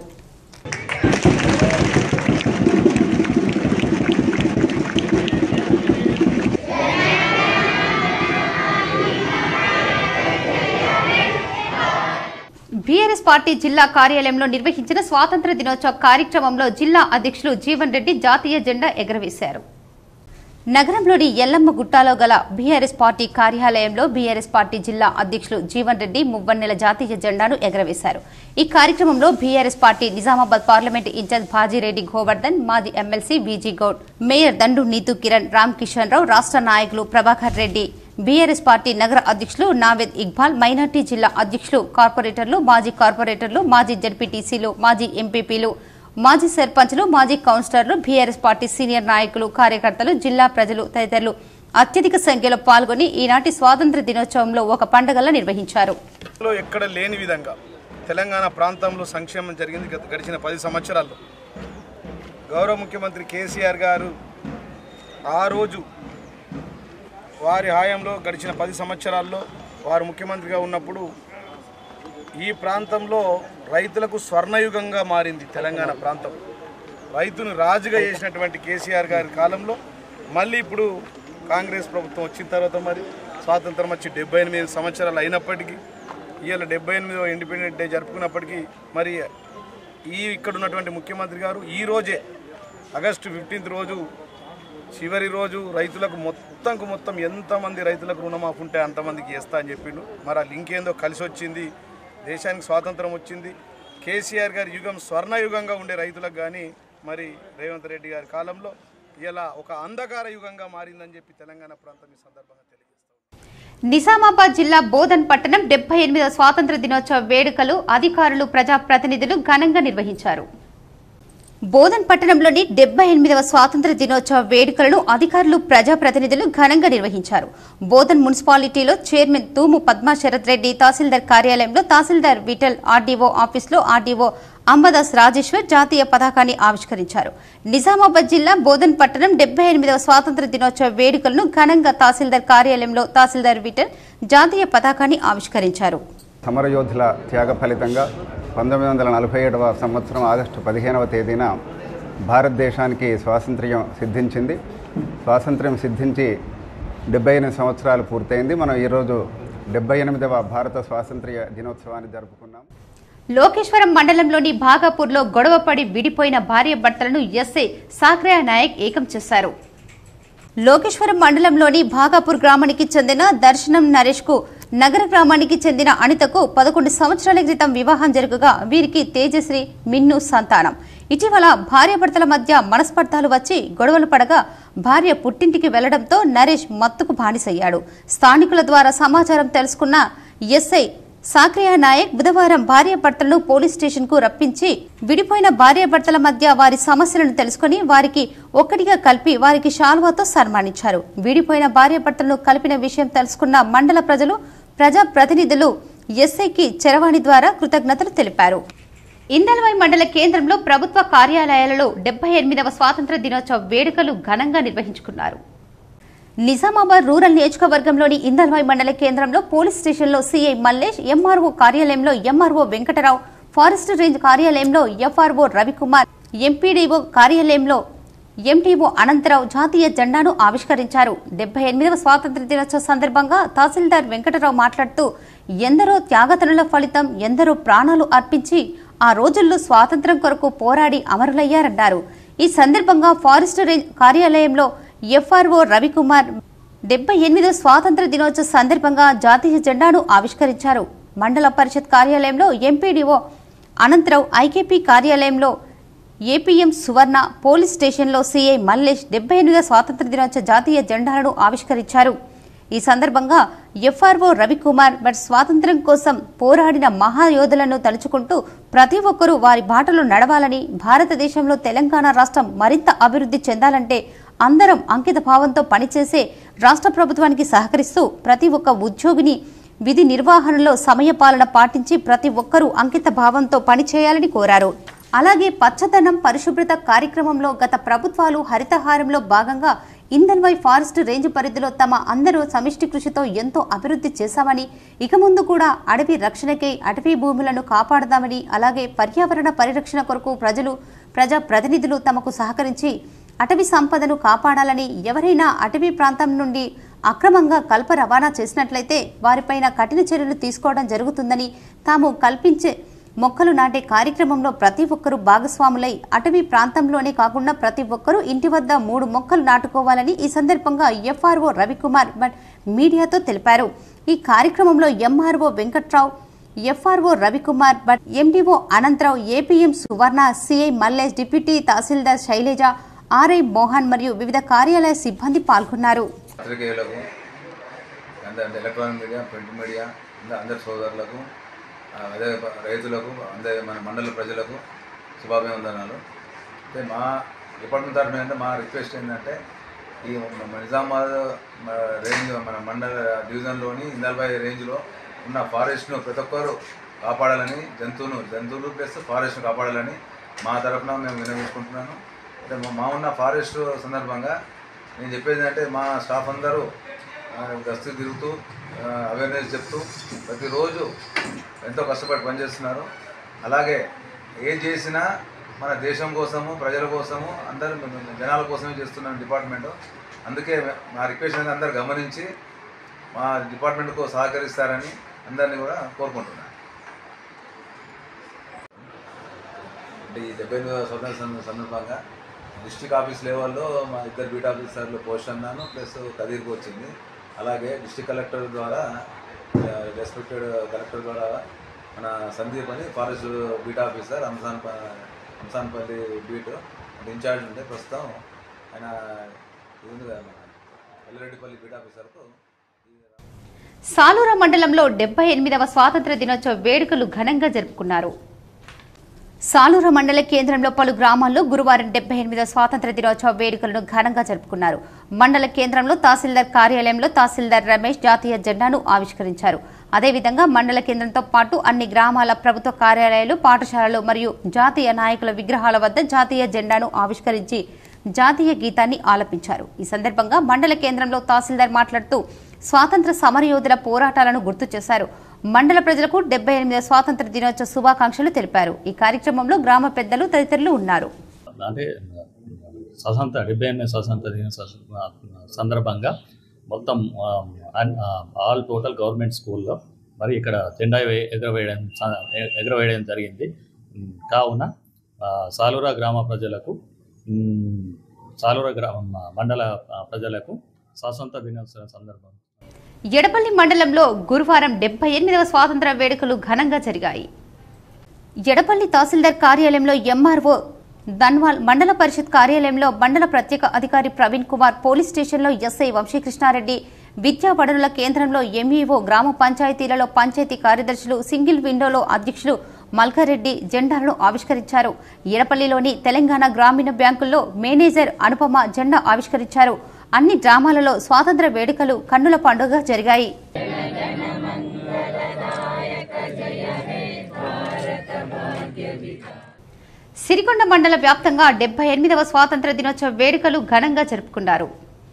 బీఆర్ఎస్ పార్టీ జిల్లా కార్యాలయంలో నిర్వహించిన స్వాతంత్ర దినోత్సవ కార్యక్రమంలో జిల్లా అధ్యక్షులు జీవన్ రెడ్డి జాతీయ జెండా ఎగరవేశారు నగరంలోని ఎల్లమ్మ గుట్టాలో గల బీఆర్ఎస్ పార్టీ కార్యాలయంలో బీఆర్ఎస్ పార్టీ జిల్లా అధ్యక్షులు జీవన్ రెడ్డి మువ్వన్నెల జాతీయ జెండాను ఎగరవేశారు ఈ కార్యక్రమంలో BRS party Nizamabad parliament incharge Bajireddy Govardhan మాజీ ఎమ్మెల్సీ బీజీ గౌడ్ మేయర్ దండు నీతు కిరణ్ రామ్ కిషన్ రావు రాష్ట్ర నాయకులు ప్రభాకర్ రెడ్డి బీఆర్ఎస్ పార్టీ నగర అధ్యక్షులు నావెద్ ఇక్బాల్ మైనార్టీ జిల్లా అధ్యక్షులు కార్పొరేటర్లు మాజీ కార్పొరేటర్లు మాజీ జడ్పీటీసీలు మాజీ ఎంపీపీలు మాజీ సర్పంచ్లు మాజీ కౌన్సిలర్లు బీఆర్ఎస్ పార్టీ సీనియర్ నాయకులు కార్యకర్తలు జిల్లా ప్రజలు తదితరులు అత్యధిక సంఖ్యలో పాల్గొని ఈనాటి స్వాతంత్ర దినోత్సవంలో ఒక పండుగలా నిర్వహించారు లో ఎక్కడ లేని విధంగా తెలంగాణ ప్రాంతంలో సంక్షేమం జరిగింది గత గడిచిన పది సంవత్సరాల్లో గౌరవ ముఖ్యమంత్రి కేసీఆర్ గారు ఆ రోజు వారి హాయంలో గడిచిన పది సంవత్సరాల్లో వారు ముఖ్యమంత్రిగా ఉన్నప్పుడు ఈ ప్రాంతంలో రైతులకు స్వర్ణయుగంగా మారింది తెలంగాణ ప్రాంతం రైతును రాజుగా చేసినటువంటి కేసీఆర్ గారి కాలంలో మళ్ళీ ఇప్పుడు కాంగ్రెస్ ప్రభుత్వం వచ్చిన తర్వాత మరి స్వాతంత్రం వచ్చి డెబ్బై ఎనిమిది సంవత్సరాలు అయినప్పటికీ ఇవాళ డెబ్బై ఎనిమిదో ఇండిపెండెంట్ డే జరుపుకున్నప్పటికీ మరి ఈ ఇక్కడ ఉన్నటువంటి ముఖ్యమంత్రి గారు ఈ రోజే ఆగస్టు ఫిఫ్టీన్త్ రోజు చివరి రోజు రైతులకు మొత్తంకు మొత్తం ఎంతమంది రైతులకు రుణమాఫీ ఉంటే అంతమందికి ఇస్తా అని చెప్పిండు మరి ఆ లింక్ ఏందో కలిసి వచ్చింది దేశానికి స్వాతంత్రం వచ్చింది కేసీఆర్ గారి యుగం స్వర్ణయుగంగా ఉండే రైతులకు కానీ మరి రేవంత్ రెడ్డి గారి కాలంలో ఇలా ఒక అంధకార యుగంగా మారిందని చెప్పి తెలంగాణ ప్రాంతం ఈ సందర్భంగా తెలియజేస్తాం నిజామాబాద్ జిల్లా బోధన్ పట్టణం డెబ్బై ఎనిమిదవ స్వాతంత్ర దినోత్సవ వేడుకలు అధికారులు ప్రజాప్రతినిధులు ఘనంగా నిర్వహించారు బోధన్ పట్టణంలోని డెబ్బై ఎనిమిదవ స్వాతంత్ర దినోత్సవ వేడుకలను అధికారులు ప్రజాప్రతినిధులు ఘనంగా నిర్వహించారు బోధన్ మున్సిపాలిటీలో చైర్మన్ తూము పద్మా శరత్ రెడ్డి తహసీల్దార్ కార్యాలయంలో తహసీల్దార్ విఠల్ ఆర్డీఓ ఆఫీసులో ఆర్డీఓ అంబదాస్ రాజేశ్వర్ జాతీయ పతాకాన్ని ఆవిష్కరించారు నిజామాబాద్ జిల్లా బోధన్ పట్టణం డెబ్బై ఎనిమిదవ స్వాతంత్ర దినోత్సవ వేడుకలను ఘనంగా తహసీల్దార్ కార్యాలయంలో తహసీల్దార్ విఠల్ జాతీయ పతాకాన్ని ఆవిష్కరించారు సమరయోధుల త్యాగ ఫలితంగా పంతొమ్మిది వందల నలభై ఏడవ సంవత్సరం ఆగస్టు పదిహేనవ తేదీన భారతదేశానికి స్వాతంత్ర్యం సిద్ధించింది స్వాతంత్ర్యం సిద్ధించి డెబ్బై ఎనిమిది సంవత్సరాలు పూర్తయింది మనం ఈరోజు డెబ్బై ఎనిమిదవ భారత స్వాతంత్ర్య దినోత్సవాన్ని జరుపుకున్నాం లోకేశ్వరం మండలంలోని భాగాపూర్లో గొడవపడి విడిపోయిన భార్య భర్తలను ఎస్ఐ సాక్రయ నాయక్ ఏకం చేశారు లోకేశ్వరం మండలంలోని భాగాపూర్ గ్రామానికి చెందిన దర్శనం నరేష్ కు నగర గ్రామానికి చెందిన అనితకు పదకొండు సంవత్సరాల క్రితం వివాహం జరగగా వీరికి తేజశ్రీ మిన్ను సంతానం ఇటీవల భార్యాభర్తల మధ్య మనస్పర్ధాలు వచ్చి గొడవలు పడగా భార్య పుట్టింటికి వెళ్లడంతో నరేష్ మత్తుకు బానిసయ్యాడు స్థానికుల ద్వారా సమాచారం తెలుసుకున్న ఎస్ఐ సాక్రియా నాయక్ బుధవారం భార్యాభర్తలను పోలీస్ స్టేషన్ కు రప్పించి విడిపోయిన భార్యాభర్తల మధ్య వారి సమస్యలను తెలుసుకుని వారికి ఒక్కటిగా కలిపి వారికి శాల్వాతో సన్మానించారు విడిపోయిన భార్యాభర్తలను కలిపిన విషయం తెలుసుకున్న మండల ప్రజలు ప్రజా ప్రతినిధులు ఎస్ఐకి చరవాణి ద్వారా కృతజ్ఞతలు తెలిపారు ఇందల్వై మండల కేంద్రంలో ప్రభుత్వ కార్యాలయాలలో డెబ్బై ఎనిమిదవ స్వాతంత్ర దినోత్సవ వేడుకలు ఘనంగా నిర్వహించుకున్నారు నిజామాబాద్ రూరల్ నియోజకవర్గంలోని ఇందల్వాయి మండల కేంద్రంలో పోలీస్ స్టేషన్లో సీఐ మల్లేష్ ఎంఆర్ఓ కార్యాలయంలో ఎంఆర్ఓ వెంకటరావు ఫారెస్ట్ రేంజ్ కార్యాలయంలో ఎఫ్ఆర్ఓ రవికుమార్ ఎంపీడీఓ కార్యాలయంలో ఎంటీఓ అనంతరావు జాతీయ జెండాను ఆవిష్కరించారు డెబ్బై ఎనిమిదవ స్వాతంత్ర దినోత్సవ సందర్భంగా తహసీల్దార్ వెంకటరావు మాట్లాడుతూ ఎందరో త్యాగతనుల ఫలితం ఎందరో ప్రాణాలు అర్పించి ఆ రోజుల్లో స్వాతంత్ర్యం కొరకు పోరాడి అమరులయ్యారన్నారు ఈ సందర్భంగా ఫారెస్ట్ రేంజ్ కార్యాలయంలో ఎఫ్ఆర్ఓ రవికుమార్ డెబ్బై ఎనిమిదో స్వాతంత్ర దినోత్సవ సందర్భంగా జాతీయ జెండాను ఆవిష్కరించారు మండల పరిషత్ కార్యాలయంలో ఎంపీడీఓ అనంతరావు ఐకేపీ కార్యాలయంలో ఏపీఎం సువర్ణ పోలీస్ స్టేషన్లో సీఐ మల్లేష్ డెబ్బై ఎనిమిదో స్వాతంత్ర దినోత్సవ జాతీయ జెండాలను ఆవిష్కరించారు ఈ సందర్భంగా ఎఫ్ఆర్ఓ రవికుమార్ బట్ స్వాతంత్ర్యం కోసం పోరాడిన మహాయోధులను తలుచుకుంటూ ప్రతి ఒక్కరూ వారి బాటలో నడవాలని భారతదేశంలో తెలంగాణ రాష్ట్రం మరింత అభివృద్ధి చెందాలంటే అందరం అంకిత భావంతో పనిచేసే రాష్ట్ర ప్రభుత్వానికి సహకరిస్తూ ప్రతి ఒక్క ఉద్యోగిని విధి నిర్వహణలో సమయపాలన పాటించి ప్రతి ఒక్కరూ అంకిత భావంతో పనిచేయాలని కోరారు అలాగే పచ్చదనం పరిశుభ్రత కార్యక్రమంలో గత ప్రభుత్వాలు హరితహారంలో భాగంగా ఇందల్వై ఫారెస్ట్ రేంజ్ పరిధిలో తమ అందరూ సమిష్టి కృషితో ఎంతో అభివృద్ధి చేశామని ఇక ముందు కూడా అడవి రక్షణకై అటవీ భూములను కాపాడదామని అలాగే పర్యావరణ పరిరక్షణ కొరకు ప్రజలు ప్రజా ప్రతినిధులు తమకు సహకరించి అటవీ సంపదను కాపాడాలని ఎవరైనా అటవీ ప్రాంతం నుండి అక్రమంగా కల్ప రవాణా చేసినట్లయితే వారిపైన కఠిన చర్యలు తీసుకోవడం జరుగుతుందని తాము కల్పించే మొక్కలు నాటే కార్యక్రమంలో ప్రతి ఒక్కరూ భాగస్వాములై అటవీ ప్రాంతంలోనే కాకుండా ప్రతి ఒక్కరూ ఇంటి వద్ద మూడు మొక్కలు నాటుకోవాలని ఈ సందర్భంగా ఎఫ్ఆర్ఓ రవికుమార్ భట్ మీడియాతో తెలిపారు ఈ కార్యక్రమంలో MRO Venkatrao FRO Ravikumar Bhat MDO Anantharao APM Suvarna CI Mallesh deputy tahsildar Shailaja RI Mohan మరియు వివిధ కార్యాలయ సిబ్బంది పాల్గొన్నారు పత్రికేయులకు అందరి ఎలక్ట్రానిక్ మీడియా ప్రింట్ మీడియా అందరి అందరి సోదరులకు ఆ, అదే ప- రైతులకు అందరి మన మండల ప్రజలకు శుభాభివందనాలు అంటే మా డిపార్ట్మెంట్ తరఫున ఏంటంటే మా రిక్వెస్ట్ ఏంటంటే ఈ మన నిజామాబాద్ మన రేంజ్ మన మండల డివిజన్లోని ఇందల్బాయి రేంజ్లో ఉన్న ఫారెస్ట్ను ప్రతి ఒక్కరు కాపాడాలని జంతువును జంతువులు ప్లస్ ఫారెస్ట్ను కాపాడాలని మా తరఫున మేము వినియోగించుకుంటున్నాను అంటే మా- మా ఉన్న ఫారెస్ట్ సందర్భంగా నేను చెప్పేది అంటే మా స్టాఫ్ అందరూ ఆ, గస్తీ తిరుగుతూ అవేర్నెస్ చెప్తూ ప్రతిరోజు ఎంతో కష్టపడి పనిచేస్తున్నారు అలాగే ఏం చేసినా మన దేశం కోసము ప్రజల కోసము అందరూ జనాల కోసమే చేస్తున్న డిపార్ట్మెంట్ అందుకే మా రిక్వెస్ట్ అనేది అందరూ గమనించి మా డిపార్ట్మెంట్కు సహకరిస్తారని అందరినీ కూడా కోరుకుంటున్నాను అంటే ఈ డెబ్బై ఎనిమిదవ స్వతంత్ర సంద- సందర్భంగా డిస్టిక్ ఆఫీస్ లెవెల్లో మా ఇద్దరు బీట్ ఆఫీసర్లు పోస్ట్ అన్నాను ప్లస్ కదీర్కి వచ్చింది అలాగే డిస్టిక్ కలెక్టర్ ద్వారా రెస్పెక్టెడ్ కలెక్టర్ ద్వారా మన సందీప్ అని forest beat officer Amsan Amsanpalli beat incharge ఉంటే ప్రస్తుతం ఆయన ఇది ఉంది కదా మన ఎల్రెడ్డిపల్లి బీట్ ఆఫీసర్కు సాలూర మండలంలో డెబ్బై ఎనిమిదవ స్వాతంత్ర దినోత్సవ వేడుకలు ఘనంగా జరుపుకున్నారు సాలూర మండల కేంద్రంలో పలు గ్రామాల్లో గురువారం డెబ్బై ఎనిమిదవ స్వాతంత్ర దినోత్సవ వేడుకలను ఘనంగా జరుపుకున్నారు మండల కేంద్రంలో తహసీల్దార్ కార్యాలయంలో తహసీల్దార్ రమేష్ జాతీయ జెండాను ఆవిష్కరించారు అదేవిధంగా మండల కేంద్రంతో పాటు అన్ని గ్రామాల ప్రభుత్వ కార్యాలయాలు పాఠశాలలు మరియు జాతీయ నాయకుల విగ్రహాల వద్ద జాతీయ జెండాను ఆవిష్కరించి జాతీయ గీతాన్ని ఆలపించారు ఈ సందర్భంగా మండల కేంద్రంలో తహసీల్దార్ మాట్లాడుతూ స్వాతంత్ర సమరయోధుల పోరాటాలను గుర్తు చేశారు మండల ప్రజలకు డెబ్బై ఎనిమిదవ స్వాతంత్ర దినోత్సవ శుభాకాంక్షలు తెలిపారు ఈ కార్యక్రమంలో గ్రామ పెద్దలు తదితరులు ఉన్నారు అంటే స్వతంత్ర డెబ్బై ఎనిమిది స్వతంత్ర దిన సందర్భంగా మొత్తం ఆ, అన్- ఆ, ఆల్ టోటల్ గవర్నమెంట్ స్కూల్లో మరి ఇక్కడ జెండా వే- ఎగరవేయడం స- ఎ- ఎగరవేయడం జరిగింది ఉమ్, కావున ఆ, సాలూరా గ్రామ ప్రజలకు ఉమ్, సాలూరా గ్రామ మండల ఆ, ప్రజలకు స్వాతంత్ర దినోత్సవం సందర్భంగా ఎడపల్లి మండలంలో గురువారం డెబ్బై ఎనిమిదవ స్వాతంత్ర వేడుకలు ఘనంగా జరిగాయి ఎడపల్లి తహసీల్దార్ కార్యాలయంలో ఎంఆర్ఓ ధన్వాల్ మండల పరిషత్ కార్యాలయంలో మండల ప్రత్యేక అధికారి ప్రవీణ్ కుమార్ పోలీస్ స్టేషన్లో ఎస్ఐ వంశీకృష్ణారెడ్డి విద్యా వనరుల కేంద్రంలో ఎంఈఓ గ్రామ పంచాయతీలలో పంచాయతీ కార్యదర్శులు సింగిల్ విండోలో అధ్యక్షులు మల్కారెడ్డి జెండాలను ఆవిష్కరించారు ఎడపల్లిలోని తెలంగాణ గ్రామీణ బ్యాంకుల్లో మేనేజర్ అనుపమ జెండా ఆవిష్కరించారు అన్ని గ్రామాలలో స్వాతంత్ర వేడుకలు కన్నుల పండుగ జరిగాయి సిరికొండ మండల వ్యాప్తంగా డెబ్బై ఎనిమిదవ స్వాతంత్ర దినోత్సవ వేడుకలు ఘనంగా జరుపుకున్నారు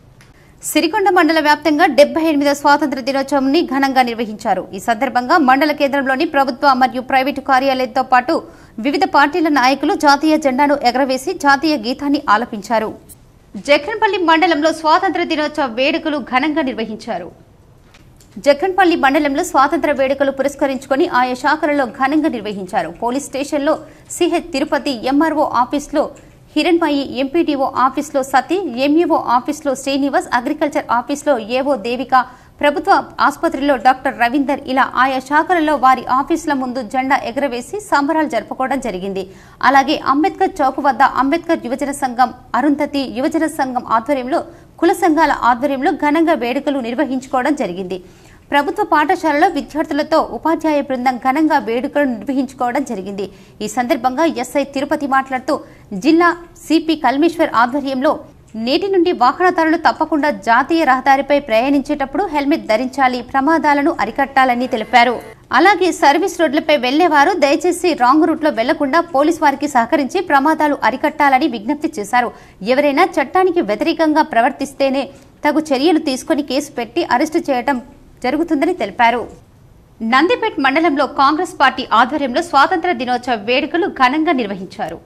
సిరికొండ మండల వ్యాప్తంగా డెబ్బై ఎనిమిదవ స్వాతంత్ర దినోత్సవంని ఘనంగా నిర్వహించారు ఈ సందర్భంగా మండల కేంద్రంలోని ప్రభుత్వ మరియు ప్రైవేటు కార్యాలయంతో పాటు వివిధ పార్టీల నాయకులు జాతీయ జెండాను ఎగరవేసి జాతీయ గీతాన్ని ఆలపించారు జఖన్పల్లి మండలంలో స్వాతంత్ర దినోత్సవ వేడుకలు ఘనంగా నిర్వహించారు జగ్గన్పల్లి మండలంలో స్వాతంత్ర వేడుకలు పురస్కరించుకొని ఆయా శాఖలలో ఘనంగా నిర్వహించారు పోలీస్ స్టేషన్లో సిహెచ్ తిరుపతి ఎంఆర్ఓ ఆఫీస్లో హిరణ్మయి ఎంపీడీఓ ఆఫీస్లో సతీ ఎంఈఓ ఆఫీస్లో శ్రీనివాస్ అగ్రికల్చర్ ఆఫీస్లో ఏవో దేవిక ప్రభుత్వ ఆసుపత్రిలో డాక్టర్ రవీందర్ ఇలా ఆయా శాఖలలో వారి ఆఫీసుల ముందు జెండా ఎగరవేసి సంబరాలు జరుపుకోవడం జరిగింది అలాగే అంబేద్కర్ చౌక్ వద్ద అంబేద్కర్ యువజన సంఘం అరుంధతి యువజన సంఘం ఆధ్వర్యంలో కుల సంఘాల ఆధ్వర్యంలో ఘనంగా వేడుకలు నిర్వహించుకోవడం జరిగింది ప్రభుత్వ పాఠశాలలో విద్యార్థులతో ఉపాధ్యాయ బృందం ఘనంగా వేడుకలు నిర్వహించుకోవడం జరిగింది ఈ సందర్భంగా ఎస్ఐ తిరుపతి మాట్లాడుతూ జిల్లా సిపి కల్మేశ్వర్ ఆధ్వర్యంలో నేటి నుండి వాహనదారులు తప్పకుండా జాతీయ రహదారిపై ప్రయాణించేటప్పుడు హెల్మెట్ ధరించాలి ప్రమాదాలను అరికట్టాలని తెలిపారు అలాగే సర్వీస్ రోడ్లపై వెళ్లేవారు దయచేసి రాంగ్ రూట్లో వెళ్లకుండా పోలీస్ వారికి సహకరించి ప్రమాదాలు అరికట్టాలని విజ్ఞప్తి చేశారు ఎవరైనా చట్టానికి వ్యతిరేకంగా ప్రవర్తిస్తేనే తగు చర్యలు తీసుకొని కేసు పెట్టి అరెస్టు చేయడం జరుగుతుందని తెలిపారు నందిపేట్ మండలంలో కాంగ్రెస్ పార్టీ ఆధ్వర్యంలో స్వాతంత్ర దినోత్సవ వేడుకలు ఘనంగా నిర్వహించారు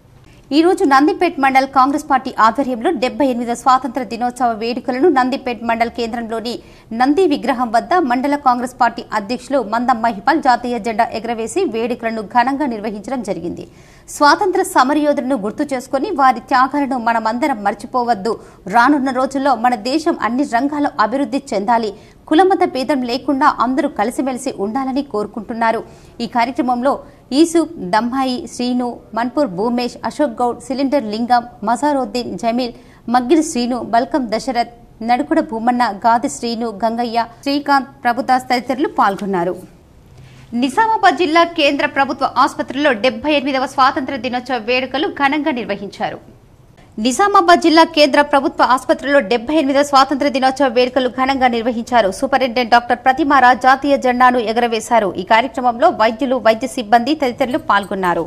ఈ రోజు నందిపేట్ మండల్ కాంగ్రెస్ పార్టీ ఆధ్వర్యంలో డెబ్బై ఎనిమిదో స్వాతంత్ర దినోత్సవ వేడుకలను నందిపేట్ మండల్ కేంద్రంలోని నంది విగ్రహం వద్ద మండల కాంగ్రెస్ పార్టీ అధ్యక్షులు మందం మహిపాల్ జాతీయ జెండా ఎగరవేసి వేడుకలను ఘనంగా నిర్వహించడం జరిగింది స్వాతంత్ర సమరయోధులను గుర్తు చేసుకుని వారి త్యాగాలను మనమందరం మర్చిపోవద్దు రానున్న రోజుల్లో మన దేశం అన్ని రంగాల్లో అభివృద్ధి చెందాలి కులమత భేదం లేకుండా అందరూ కలిసిమెలిసి ఉండాలని కోరుకుంటున్నారు ఈ కార్యక్రమంలో ఈసూప్ దమ్మాయి శ్రీను మన్పూర్ భూమేష్ అశోక్ గౌడ్ సిలిండర్ లింగం మజారుద్దీన్ జమీల్ మగ్గిరి శ్రీను బల్కం దశరథ్ నడుకుడ భూమన్న గాది శ్రీను గంగయ్య శ్రీకాంత్ ప్రభుదాస్ తదితరులు పాల్గొన్నారు నిజామాబాద్ జిల్లా కేంద్ర ప్రభుత్వ ఆసుపత్రిలో డెబ్బై ఎనిమిదవ స్వాతంత్ర దినోత్సవ వేడుకలు ఘనంగా నిర్వహించారు నిజామాబాద్ జిల్లా కేంద్ర ప్రభుత్వ ఆసుపత్రిలో డెబ్బై ఎనిమిదవ స్వాతంత్ర దినోత్సవ వేడుకలు ఘనంగా నిర్వహించారు సూపరింటెండెంట్ డాక్టర్ ప్రతిమారాజ్ జాతీయ జెండాను ఎగరవేశారు ఈ కార్యక్రమంలో వైద్యులు వైద్య సిబ్బంది తదితరులు పాల్గొన్నారు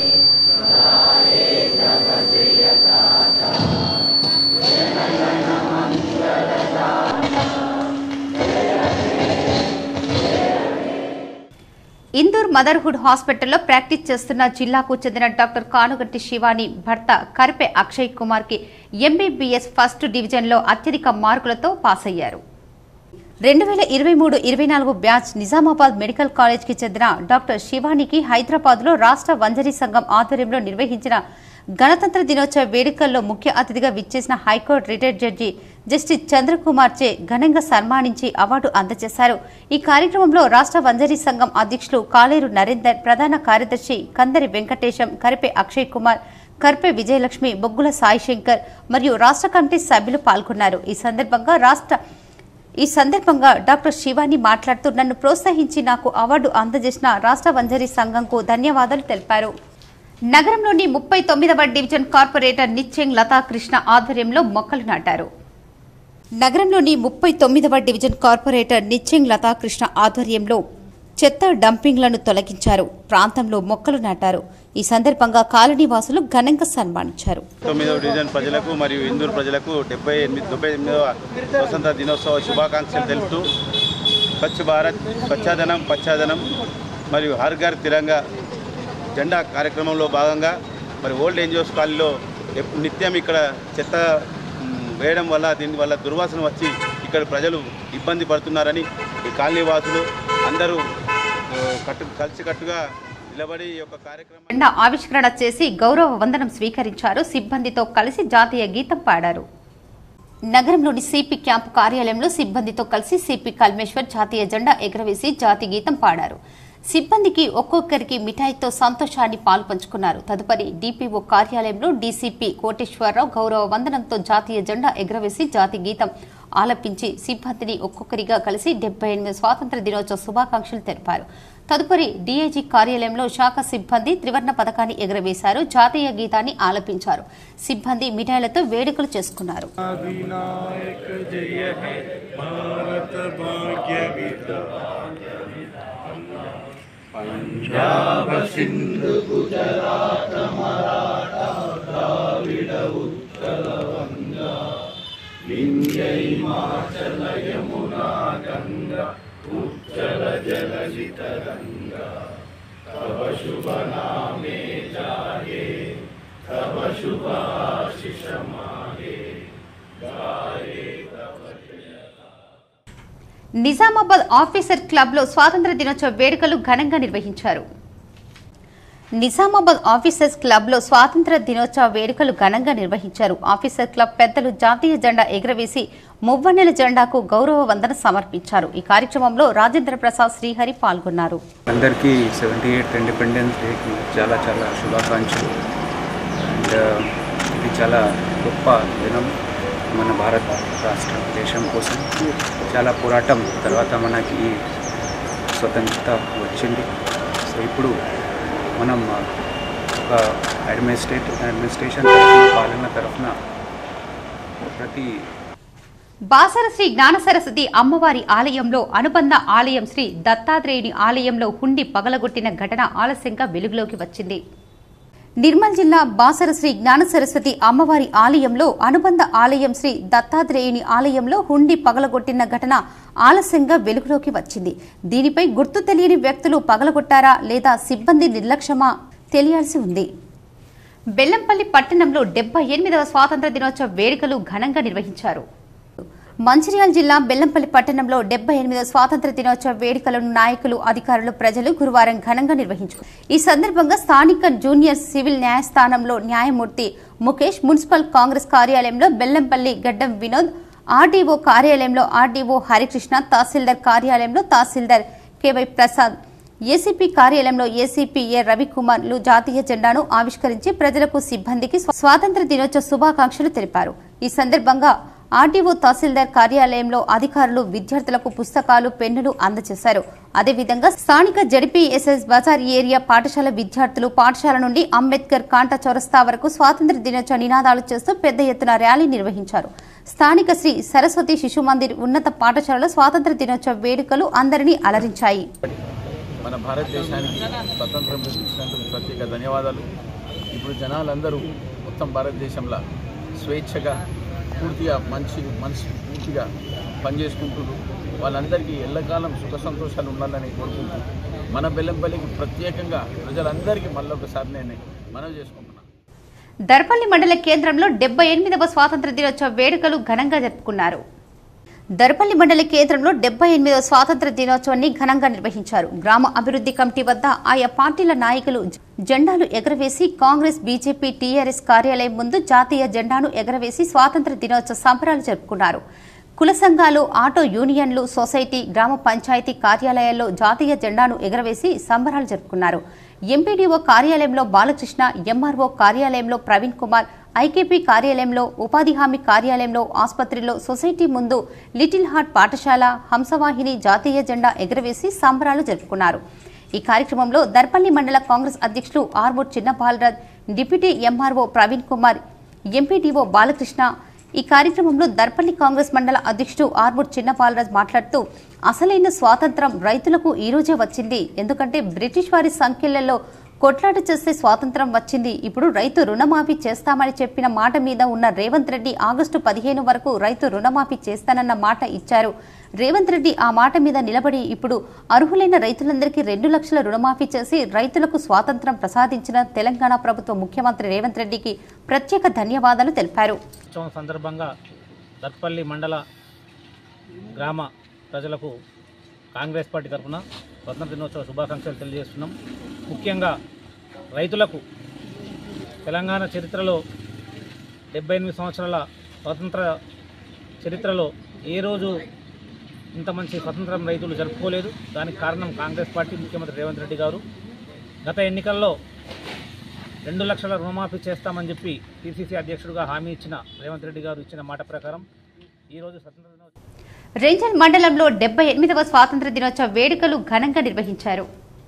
ఇందూర్ మదర్హుడ్ హాస్పిటల్లో ప్రాక్టీస్ చేస్తున్న జిల్లాకు చెందిన డాక్టర్ కానుగంటి శివాని భర్త కరిపే అక్షయ్ కుమార్ కి ఎంబీబీఎస్ ఫస్ట్ డివిజన్లో అత్యధిక మార్కులతో పాస్ అయ్యారు రెండు వేల ఇరవై మూడు ఇరవై నాలుగు బ్యాచ్ నిజామాబాద్ మెడికల్ కాలేజ్కి చెందిన డాక్టర్ శివానికి హైదరాబాద్లో రాష్ట్ర వంజరీ సంఘం ఆధ్వర్యంలో నిర్వహించిన గణతంత్ర దినోత్సవ వేడుకల్లో ముఖ్య అతిథిగా విచ్చేసిన high court retired judge justice Chandrakumar చే ఘనంగా సన్మానించి అవార్డు అందజేశారు ఈ కార్యక్రమంలో రాష్ట్ర వంజరీ సంఘం అధ్యక్షులు కాలేరు నరేందర్ ప్రధాన కార్యదర్శి కందరి వెంకటేశం కరిపే అక్షయ్ కుమార్ కర్పే విజయలక్ష్మి బొగ్గుల సాయి శంకర్ మరియు రాష్ట్ర కమిటీ సభ్యులు పాల్గొన్నారు ఈ సందర్భంగా రాష్ట్ర ఈ సందర్భంగా డాక్టర్ శివాని మాట్లాడుతూ నన్ను ప్రోత్సహించి నాకు అవార్డు అందజేసిన రాష్ట్ర వంజరీ సంఘంకు ధన్యవాదాలు తెలిపారు నగరంలోని ముప్పై తొమ్మిదవ డివిజన్ కార్పొరేటర్ నిత్యంగ్ లతా కృష్ణ ఆధ్వర్యంలో మొక్కలు నాటారు నగరంలోని ముప్పై తొమ్మిదవ డివిజన్ కార్పొరేటర్ నిచ్చెంగ్ లతాకృష్ణ ఆధ్వర్యంలో చెత్త డంపింగ్లను తొలగించారు ప్రాంతంలో మొక్కలు నాటారు ఈ సందర్భంగా కాలనీ వాసులు ఘనంగా సన్మానించారు తొమ్మిదవ డివిజన్ ప్రజలకు మరియు ఇందూరు ప్రజలకు డెబ్బై ఎనిమిది డెబ్బై ఎనిమిదవ స్వతంత్ర దినోత్సవ శుభాకాంక్షలు తెలుపుతూ స్వచ్ఛ భారత్ స్వచ్ఛాదనం పచ్చాదనం మరియు హర్ ఘర్ తిరంగా జెండా కార్యక్రమంలో భాగంగా మరి ఓల్డ్ ఏన్జిఓస్ కాలనీలో ఎప్- నిత్యం ఇక్కడ చెత్త మ్, వేయడం వల్ల దీని వల్ల దుర్వాసన వచ్చి ఇక్కడ ప్రజలు ఇబ్బంది పడుతున్నారని ఈ కాలనీ వాసులు అందరూ ఆ, కట్టు కలిసికట్టుగా నిలబడి ఈ యొక్క కార్యక్రమం జెండా ఆవిష్కరణ చేసి గౌరవ వందనం స్వీకరించారు సిబ్బందితో కలిసి జాతీయ గీతం పాడారు నగరంలోని సిపి క్యాంపు కార్యాలయంలో సిబ్బందితో కలిసి సిపి కల్మేశ్వర్ జాతీయ జెండా ఎగరవేసి జాతీయ గీతం పాడారు సిబ్బందికి ఒక్కొక్కరికి మిఠాయితో సంతోషాన్ని పాల్పంచుకున్నారు తదుపరి డిపిఓ కార్యాలయంలో డీసీపీ కోటేశ్వరరావు గౌరవ వందనంతో జాతీయ జెండా ఎగరవేసి జాతీయ గీతం ఆలపించి సిబ్బందిని ఒక్కొక్కరిగా కలిసి డెబ్బై ఎనిమిది స్వాతంత్ర దినోత్సవ శుభాకాంక్షలు తెలిపారు తదుపరి డీఐజీ కార్యాలయంలో శాఖ సిబ్బంది త్రివర్ణ పథకాన్ని ఎగరవేశారు జాతీయ గీతాన్ని ఆలపించారు సిబ్బంది మిఠాయిలతో వేడుకలు చేసుకున్నారు विनायक जय हे भारत भाग्य पंजाब सिंध गुजरात मराठा द्राविड उत्कल गंगा विंध्य हिमाचल यमुना गंगा उच्चल जलधि तरंगा तव शुभ नामे जागे तव शुभ आशीष मागे गाये तव నిజామాబాద్ ఆఫీసర్ క్లబ్లో స్వాతంత్ర దినోత్సవ వేడుకలు ఘనంగా నిర్వహించారు నిజామాబాద్ ఆఫీసర్స్ క్లబ్లో స్వాతంత్ర దినోత్సవ వేడుకలు ఘనంగా నిర్వహించారు ఆఫీసర్ క్లబ్ పెద్దలు జాతీయ జెండా ఎగురవేసి మువ్వన్నెల జెండాకు గౌరవ వందన సమర్పించారు ఈ కార్యక్రమంలో రాజేంద్ర ప్రసాద్ శ్రీహరి పాల్గొన్నారు అందరికీ సెవెంటీ ఎయిత్ ఇండిపెండెన్స్ డేకి చాలా చాలా శుభాకాంక్షలు అండ్ ఇది చాలా గొప్ప దినం మన భారత రాష్ట్ర దేశం కోసం చాలా పోరాటం తర్వాత మనకి ఈ స్వతంత్రత వచ్చింది సో ఇప్పుడు మనం ఒక అడ్మినిస్ట్రేట్ అడ్మినిస్ట్రేషన్ తరఫున పాలన తరఫున ప్రతి బాసర శ్రీ జ్ఞాన సరస్వతి అమ్మవారి ఆలయంలో అనుబంధ ఆలయం శ్రీ దత్తాత్రేయుని ఆలయంలో హుండి పగలగొట్టిన ఘటన ఆలస్యంగా వెలుగులోకి వచ్చింది నిర్మల్ జిల్లా బాసర శ్రీ జ్ఞాన సరస్వతి అమ్మవారి ఆలయంలో అనుబంధ ఆలయం శ్రీ దత్తాత్రేయుని ఆలయంలో హుండి పగలగొట్టిన ఘటన ఆలస్యంగా వెలుగులోకి వచ్చింది దీనిపై గుర్తు తెలియని వ్యక్తులు పగలగొట్టారా లేదా సిబ్బంది నిర్లక్ష్యమా తెలియాల్సి ఉంది బెల్లంపల్లి పట్టణంలో డెబ్బై ఎనిమిదవ స్వాతంత్ర దినోత్సవ వేడుకలు ఘనంగా నిర్వహించారు మంచిర్యాల జిల్లా బెల్లంపల్లి పట్టణంలో డెబ్బై ఎనిమిదవ స్వాతంత్ర దినోత్సవ వేడుకలను నాయకులు అధికారులు ప్రజలు గురువారం ఘనంగా నిర్వహించారు ఈ సందర్భంగా స్థానిక జూనియర్ సివిల్ న్యాయస్థానంలో న్యాయమూర్తి ముఖేష్ మున్సిపల్ కాంగ్రెస్ కార్యాలయంలో బెల్లంపల్లి గడ్డం వినోద్ ఆర్డీఓ కార్యాలయంలో ఆర్డీఓ హరికృష్ణ తహసీల్దార్ కార్యాలయంలో తహసీల్దార్ కెవై ప్రసాద్ ఏసీపీ కార్యాలయంలో ఏసీపీ ఏ రవికుమార్లు జాతీయ జెండాను ఆవిష్కరించి ప్రజలకు సిబ్బందికి స్వాతంత్ర దినోత్సవ శుభాకాంక్షలు తెలిపారు ఈ సందర్భంగా ఆర్డీఓ తహసీల్దార్ కార్యాలయంలో అధికారులు విద్యార్థులకు పుస్తకాలు పెన్నులు అందజేశారు అదేవిధంగా స్థానిక జడిపిఎస్ఎస్ బజార్ ఏరియా పాఠశాల విద్యార్థులు పాఠశాల నుండి అంబేద్కర్ కాంట చౌరస్తా వరకు స్వాతంత్ర దినోత్సవ నినాదాలు చేస్తూ పెద్ద ఎత్తున ర్యాలీ నిర్వహించారు స్థానిక శ్రీ సరస్వతి శిశు మందిర్ ఉన్నత పాఠశాలలో స్వాతంత్ర దినోత్సవ వేడుకలు అందరినీ అలరించాయి మన భారతదేశానికి స్వతంత్రం ఇచ్చినందుకు ప్రత్యేక ధన్యవాదాలు ఇప్పుడు జనాలందరూ మొత్తం భారతదేశంలో స్వేచ్ఛగా పూర్తిగా మంచి మనసు పూర్తిగా పనిచేసుకుంటున్నారు వాళ్ళందరికీ ఎల్లకాలం సుఖ సంతోషాలు ఉండాలని కోరుకుంటూ మన బెల్లంపల్లికి ప్రత్యేకంగా ప్రజలందరికీ మళ్ళొకసారి నేను మనవి చేసుకుంటున్నాను దర్పల్లి మండల కేంద్రంలో డెబ్బై ఎనిమిదవ స్వాతంత్ర దినోత్సవ వేడుకలు ఘనంగా జరుపుకున్నారు దర్పల్లి మండల కేంద్రంలో డెబ్బై ఎనిమిదవ స్వాతంత్ర దినోత్సవాన్ని ఘనంగా నిర్వహించారు గ్రామ అభివృద్ధి కమిటీ వద్ద ఆయా పార్టీల నాయకులు జెండాలు ఎగరవేసి కాంగ్రెస్ బీజేపీ టీఆర్ఎస్ కార్యాలయం ముందు జాతీయ జెండాను ఎగరవేసి స్వాతంత్ర దినోత్సవ సంబరాలు జరుపుకున్నారు కుల సంఘాలు ఆటో యూనియన్లు సొసైటీ గ్రామ పంచాయతీ కార్యాలయాల్లో జాతీయ జెండాను ఎగరవేసి సంబరాలు జరుపుకున్నారు ఎంపీడీఓ కార్యాలయంలో బాలకృష్ణ ఎంఆర్ఓ కార్యాలయంలో ప్రవీణ్ కుమార్ ఐకేపీ కార్యాలయంలో ఉపాధి హామీ కార్యాలయంలో ఆసుపత్రిలో సొసైటీ ముందు లిటిల్ హార్ట్ పాఠశాల హంసవాహిని జాతీయ జెండా ఎగరవేసి సంబరాలు జరుపుకున్నారు ఈ కార్యక్రమంలో దర్పల్లి మండల కాంగ్రెస్ అధ్యక్షులు RO Chinna Balaraj deputy MRO Praveen Kumar MPDO Balakrishna ఈ కార్యక్రమంలో దర్పల్లి కాంగ్రెస్ మండల అధ్యక్షుడు ఆర్మూర్ చిన్నపాలరాజ్ మాట్లాడుతూ అసలైన స్వాతంత్రం రైతులకు ఈ రోజే వచ్చింది ఎందుకంటే బ్రిటిష్ వారి సంఖ్యలలో కొట్లాట చేస్తే స్వాతంత్రం వచ్చింది ఇప్పుడు రైతు రుణమాఫీ చేస్తామని చెప్పిన మాట మీద ఉన్న రేవంత్ రెడ్డి ఆగస్టు పదిహేను వరకు రైతు రుణమాఫీ చేస్తానన్న మాట ఇచ్చారు రేవంత్ రెడ్డి ఆ మాట మీద నిలబడి ఇప్పుడు అర్హులైన రైతులందరికీ రెండు లక్షల రుణమాఫీ చేసి రైతులకు స్వాతంత్రం ప్రసాదించిన తెలంగాణ ప్రభుత్వ ముఖ్యమంత్రి రేవంత్ రెడ్డికి ప్రత్యేక ధన్యవాదాలు తెలిపారు ఉత్సవం సందర్భంగా దత్పల్లి మండల గ్రామ ప్రజలకు కాంగ్రెస్ పార్టీ తరఫున స్వతంత్ర దినోత్సవ శుభాకాంక్షలు తెలియజేస్తున్నాం ముఖ్యంగా రైతులకు తెలంగాణ చరిత్రలో డెబ్బై ఎనిమిది సంవత్సరాల స్వాతంత్ర చరిత్రలో ఏ రోజు ఇంత మంచి స్వతంత్రం రైతులు జరుపుకోలేదు దానికి కారణం కాంగ్రెస్ పార్టీ ముఖ్యమంత్రి రేవంత్ రెడ్డి గారు గత ఎన్నికల్లో రెండు లక్షల రుణమాఫీ చేస్తామని చెప్పి పిసిసి అధ్యక్షుడిగా హామీ ఇచ్చిన రేవంత్ రెడ్డి గారు ఇచ్చిన మాట ప్రకారం ఈరోజు స్వతంత్ర దినోత్సవం రేంజల్ మండలంలో డెబ్బై ఎనిమిదవ స్వాతంత్ర దినోత్సవ వేడుకలు ఘనంగా నిర్వహించారు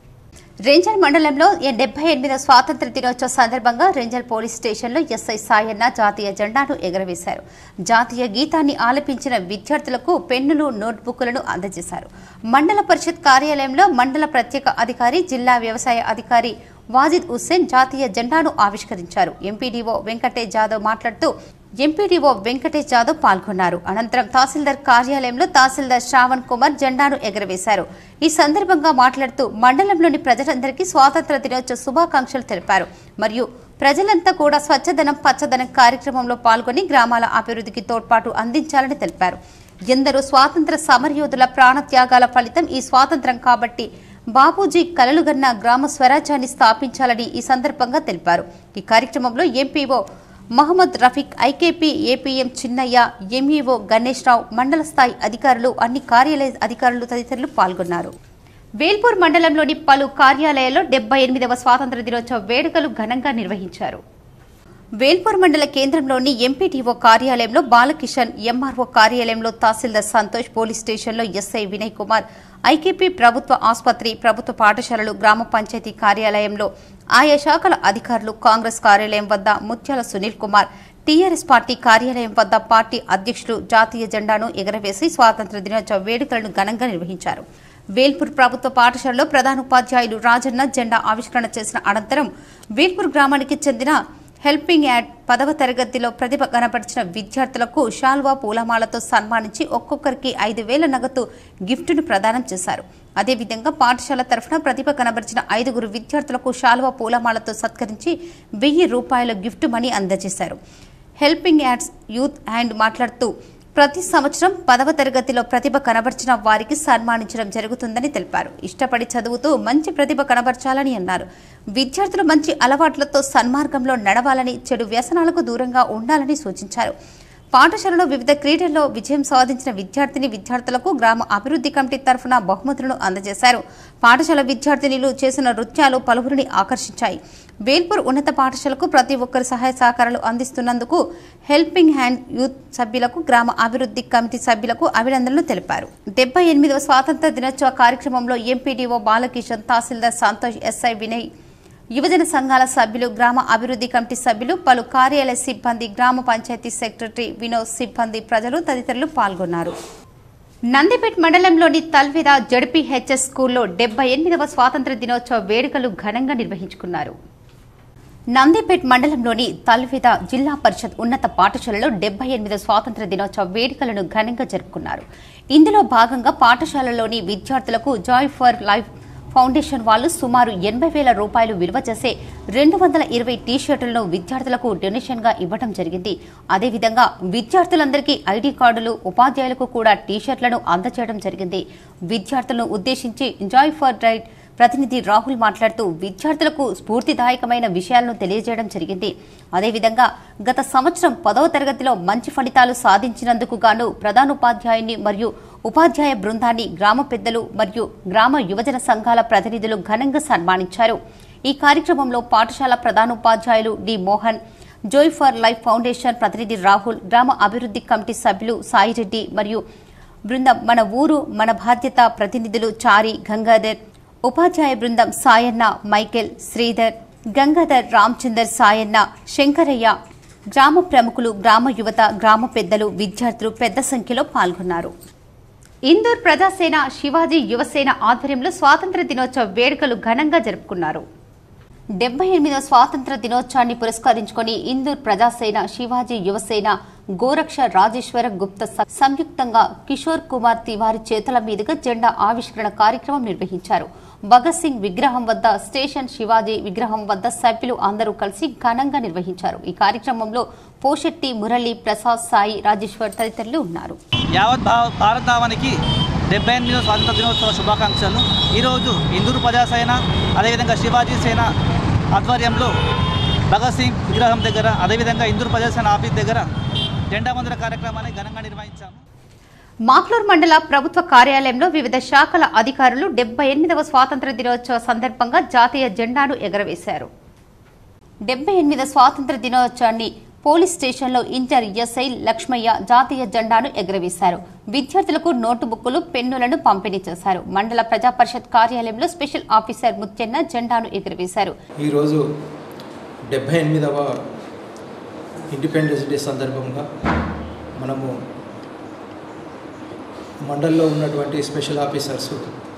రేంజల్ మండలంలో డెబ్బై ఎనిమిదవ స్వాతంత్ర దినోత్సవ సందర్భంగా రేంజల్ పోలీస్ స్టేషన్లో ఎస్ఐ సాయన్న జాతీయ జెండాను ఎగరవేశారు జాతీయ గీతాన్ని ఆలపించిన విద్యార్థులకు పెన్నులు నోట్బుక్లను అందజేశారు మండల పరిషత్ కార్యాలయంలో మండల ప్రత్యేక అధికారి జిల్లా వ్యవసాయ అధికారి వాజిద్ హుస్సేన్ జాతీయ జెండాను ఆవిష్కరించారు ఎంపీడీఓ వెంకటేష్ జాదవ్ మాట్లాడుతూ ఎంపీడీఓ వెంకటేష్ జాదవ్ పాల్గొన్నారు అనంతరం తహసీల్దార్ కార్యాలయంలో తహసీల్దార్ శ్రావణ్ కుమార్ జెండాను ఎగరవేశారు ఈ సందర్భంగా మాట్లాడుతూ మండలంలోని ప్రజలందరికీ స్వాతంత్ర దినోత్సవ శుభాకాంక్షలు తెలిపారు మరియు ప్రజలంతా కూడా స్వచ్ఛదనం పచ్చదనం కార్యక్రమంలో పాల్గొని గ్రామాల అభివృద్ధికి తోడ్పాటు అందించాలని తెలిపారు ఎందరో స్వాతంత్ర సమరయోధుల ప్రాణత్యాగాల ఫలితం ఈ స్వాతంత్రం కాబట్టి బాపూజీ కలలుగన్న గ్రామ స్వరాజ్యాన్ని స్థాపించాలని ఈ సందర్భంగా తెలిపారు ఈ కార్యక్రమంలో MPO Mohammed Rafiq IKP APM Chinnaiah MEO Ganesh Rao మండల స్థాయి అధికారులు అన్ని కార్యాలయ అధికారులు తదితరులు పాల్గొన్నారు వేల్పూర్ మండలంలోని పలు కార్యాలయాల్లో డెబ్బై ఎనిమిదవ స్వాతంత్ర దినోత్సవ వేడుకలు ఘనంగా నిర్వహించారు వేల్పూర్ మండల కేంద్రంలోని ఎంపీటీఓ కార్యాలయంలో బాలకిషన్ ఎంఆర్ఓ కార్యాలయంలో తహసీల్దార్ సంతోష్ పోలీస్ స్టేషన్లో ఎస్ఐ వినయ్ కుమార్ ఐకేపీ ప్రభుత్వ ఆసుపత్రి ప్రభుత్వ పాఠశాలలు గ్రామ పంచాయతీ కార్యాలయంలో ఆయా శాఖల అధికారులు కాంగ్రెస్ కార్యాలయం వద్ద ముత్యాల సునీల్ కుమార్ టీఆర్ఎస్ పార్టీ కార్యాలయం వద్ద పార్టీ అధ్యక్షులు జాతీయ జెండాను ఎగరవేసి స్వాతంత్ర దినోత్సవ వేడుకలను ఘనంగా నిర్వహించారు వేల్పూర్ ప్రభుత్వ పాఠశాలలో ప్రధానోపాధ్యాయులు రాజన్న జెండా ఆవిష్కరణ చేసిన అనంతరం వేల్పూర్ గ్రామానికి చెందిన హెల్పింగ్ యాడ్ పదవ తరగతిలో ప్రతిభ కనపరిచిన విద్యార్థులకు షాల్వా పూలమాలతో సన్మానించి ఒక్కొక్కరికి ఐదు వేల నగదు గిఫ్టును ప్రదానం చేశారు అదేవిధంగా పాఠశాల తరఫున ప్రతిభ కనబరిచిన ఐదుగురు విద్యార్థులకు షాల్వా పూలమాలతో సత్కరించి వెయ్యి రూపాయల గిఫ్ట్ మనీ అందజేశారు హెల్పింగ్ యాడ్స్ యూత్ హ్యాండ్ మాట్లాడుతూ ప్రతి సంవత్సరం పదవ తరగతిలో ప్రతిభ కనబర్చిన వారికి సన్మానించడం జరుగుతుందని తెలిపారు ఇష్టపడి చదువుతూ మంచి ప్రతిభ కనబర్చాలని అన్నారు విద్యార్థులు మంచి అలవాట్లతో సన్మార్గంలో నడవాలని చెడు వ్యసనాలకు దూరంగా ఉండాలని సూచించారు పాఠశాలలో వివిధ క్రీడల్లో విజయం సాధించిన విద్యార్థిని విద్యార్థులకు గ్రామ అభివృద్ధి కమిటీ తరఫున బహుమతులను అందజేశారు పాఠశాల విద్యార్థినిలు చేసిన నృత్యాలు పలువురిని ఆకర్షించాయి వేల్పూర్ ఉన్నత పాఠశాలకు ప్రతి ఒక్కరి సహాయ సహకారాలు అందిస్తున్నందుకు హెల్పింగ్ హ్యాండ్ యూత్ సభ్యులకు గ్రామ అభివృద్ధి కమిటీ సభ్యులకు అభినందనలు తెలిపారు డెబ్బై ఎనిమిదవ స్వాతంత్ర దినోత్సవ కార్యక్రమంలో ఎంపీడీఓ బాలకిషన్ తహసీల్దార్ సంతోష్ ఎస్ఐ వినయ్ యువజన సంఘాల సభ్యులు గ్రామ అభివృద్ధి కమిటీ సభ్యులు పలు కార్యాలయ సిబ్బంది గ్రామ పంచాయతీ సెక్రటరీ వినోద్ సిబ్బంది ప్రజలు తదితరులు పాల్గొన్నారు నందిపేట్ మండలంలోని తల్విద జడ్పీ హెచ్ఎస్ స్కూల్లో డెబ్బై ఎనిమిదవ స్వాతంత్ర దినోత్సవ వేడుకలు ఘనంగా నిర్వహించుకున్నారు నందిపేట్ మండలంలోని తల్విద జిల్లా పరిషత్ ఉన్నత పాఠశాలలో డెబ్బై ఎనిమిది స్వాతంత్ర దినోత్సవ వేడుకలను ఘనంగా జరుపుకున్నారు ఇందులో భాగంగా పాఠశాలలోని విద్యార్థులకు జాయ్ ఫర్ లైఫ్ ఫౌండేషన్ వాళ్ళు సుమారు ఎనభై వేల రూపాయలు విలువ చేసే రెండు వందల ఇరవై టీషర్టులను విద్యార్థులకు డొనేషన్ గా ఇవ్వడం జరిగింది అదేవిధంగా విద్యార్థులందరికీ ఐడి కార్డులు ఉపాధ్యాయులకు కూడా టీషర్ట్లను అందజేయడం జరిగింది విద్యార్థులను ఉద్దేశించి జాయ్ ఫర్ రైట్ ప్రతినిధి రాహుల్ మాట్లాడుతూ విద్యార్థులకు స్ఫూర్తిదాయకమైన విషయాలను తెలియజేయడం జరిగింది అదేవిధంగా గత సంవత్సరం పదవ తరగతిలో మంచి ఫలితాలు సాధించినందుకు గాను ప్రధానోపాధ్యాయుని మరియు ఉపాధ్యాయ బృందాన్ని గ్రామ పెద్దలు మరియు గ్రామ యువజన సంఘాల ప్రతినిధులు ఘనంగా సన్మానించారు ఈ కార్యక్రమంలో పాఠశాల ప్రధానోపాధ్యాయులు D Mohan joy for life foundation ప్రతినిధి రాహుల్ గ్రామ అభివృద్ధి కమిటీ సభ్యులు సాయిరెడ్డి మరియు బృందం మన ఊరు మన బాధ్యత ప్రతినిధులు చారి గంగాధర్ ఉపాధ్యాయ బృందం సాయన్న మైకేల్ శ్రీధర్ గంగాధర్ రామచందర్ సాయన్న శంకరయ్య గ్రామ ప్రముఖులు గ్రామ యువత గ్రామ పెద్దలు విద్యార్థులు పెద్ద సంఖ్యలో పాల్గొన్నారు ఇందూర్ ప్రజాసేన శివాజీ యువసేన ఆధ్వర్యంలో స్వాతంత్ర దినోత్సవ వేడుకలు ఘనంగా జరుపుకున్నారు డెబ్బై ఎనిమిదవ స్వాతంత్ర దినోత్సవాన్ని పురస్కరించుకొని ఇందూర్ ప్రజాసేన శివాజీ యువసేన గోరక్ష రాజేశ్వర గుప్త స- సంయుక్తంగా కిషోర్ కుమార్ తివారి చేతుల మీదుగా జెండా ఆవిష్కరణ కార్యక్రమం నిర్వహించారు భగత్ సింగ్ విగ్రహం వద్ద స్టేషన్ శివాజీ విగ్రహం వద్ద సభ్యులు అందరూ కలిసి ఘనంగా నిర్వహించారు ఈ కార్యక్రమంలో పోషెట్టి మురళి ప్రసాద్ సాయి రాజేశ్వర్ తదితరులు ఉన్నారు యావత్ భా- భారతావనికి డెబ్బై ఎనిమిదవ స్వాతంత్ర దినోత్సవ శుభాకాంక్షలు ఈరోజు ఇందూరు ప్రజాసేన అదేవిధంగా శివాజీ సేన ఆధ్వర్యంలో భగత్ సింగ్ విగ్రహం దగ్గర అదేవిధంగా ఇందూరు ప్రజాసేన ఆఫీస్ దగ్గర జెండా వందన కార్యక్రమాన్ని ఘనంగా నిర్వహించాము మాక్లూర్ మండల ప్రభుత్వ కార్యాలయంలో వివిధ శాఖల అధికారులు డెబ్బై ఎనిమిదవ స్వాతంత్ర దినోత్సవ సందర్భంగా జాతీయ జెండాను ఎగరవేశారు డెబ్బై ఎనిమిదవ స్వాతంత్ర దినోత్సవాన్ని పోలీస్ స్టేషన్లో ఇంటర్ ఎస్ఐ లక్ష్మయ్య జాతీయ జెండాను ఎగరవేశారు విద్యార్థులకు నోటుబుక్కులు పెన్నులను పంపిణీ చేశారు మండల ప్రజా పరిషత్ కార్యాలయంలో స్పెషల్ ఆఫీసర్ ముత్యన్న జెండాను ఎగరవేశారు ఈరోజు డెబ్భై ఎనిమిదవ ఇండిపెండెన్స్ డే సందర్భంగా మనము మండల్లో ఉన్నటువంటి స్పెషల్ ఆఫీసర్స్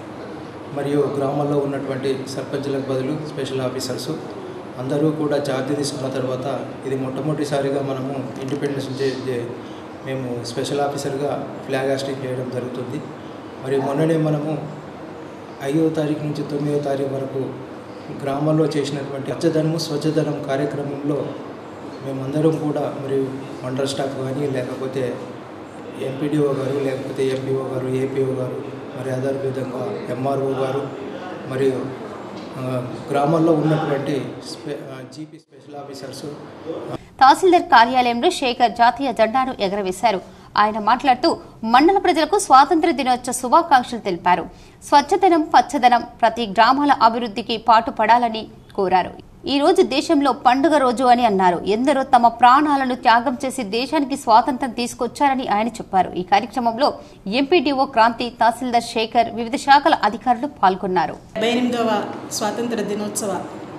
మరియు గ్రామాల్లో ఉన్నటువంటి సర్పంచులకు బదులు స్పెషల్ ఆఫీసర్స్ అందరూ కూడా ఛార్జ్ తీసుకున్న తర్వాత ఇది మొట్టమొదటిసారిగా మనము ఇండిపెండెన్స్ డే డే మేము స్పెషల్ ఆఫీసర్గా ఫ్లాగ్ హాస్టింగ్ చేయడం జరుగుతుంది మరి మొన్ననే మనము ఐదో తారీఖు నుంచి తొమ్మిదో తారీఖు వరకు గ్రామాల్లో చేసినటువంటి స్వచ్ఛధనము స్వచ్ఛధనం కార్యక్రమంలో మేమందరం కూడా మరియు మండల స్టాఫ్ కానీ లేకపోతే ఎంపీడీఓ గారు లేకపోతే ఎంపీఓ గారు ఏపీఓ గారు మరి అదే విధంగా ఎంఆర్ఓ గారు మరియు ఆ, గ్రామాల్లో ఉన్నటువంటి స్పె జీపీ స్పెషల్ ఆఫీసర్స్ తహసీల్దార్ కార్యాలయంలో శేఖర్ జాతీయ జెండాను ఎగరవేశారు ఆయన మాట్లాడుతూ మండల ప్రజలకు స్వాతంత్ర దినోత్సవ శుభాకాంక్షలు తెలిపారు స్వచ్ఛదనం పచ్చదనం ప్రతి గ్రామాల అభివృద్ధికి పాటుపడాలని కోరారు ఈ రోజు దేశంలో పండుగ రోజు అని అన్నారు ఎందరో తమ ప్రాణాలను త్యాగం చేసి దేశానికి స్వాతంత్రం తీసుకొచ్చారని ఆయన చెప్పారు ఈ కార్యక్రమంలో ఎంపీడీఓ క్రాంతి తహసీల్దార్ శేఖర్ వివిధ శాఖల అధికారులు పాల్గొన్నారు డెబ్బై ఎనిమిదవ స్వాతంత్ర దినోత్సవ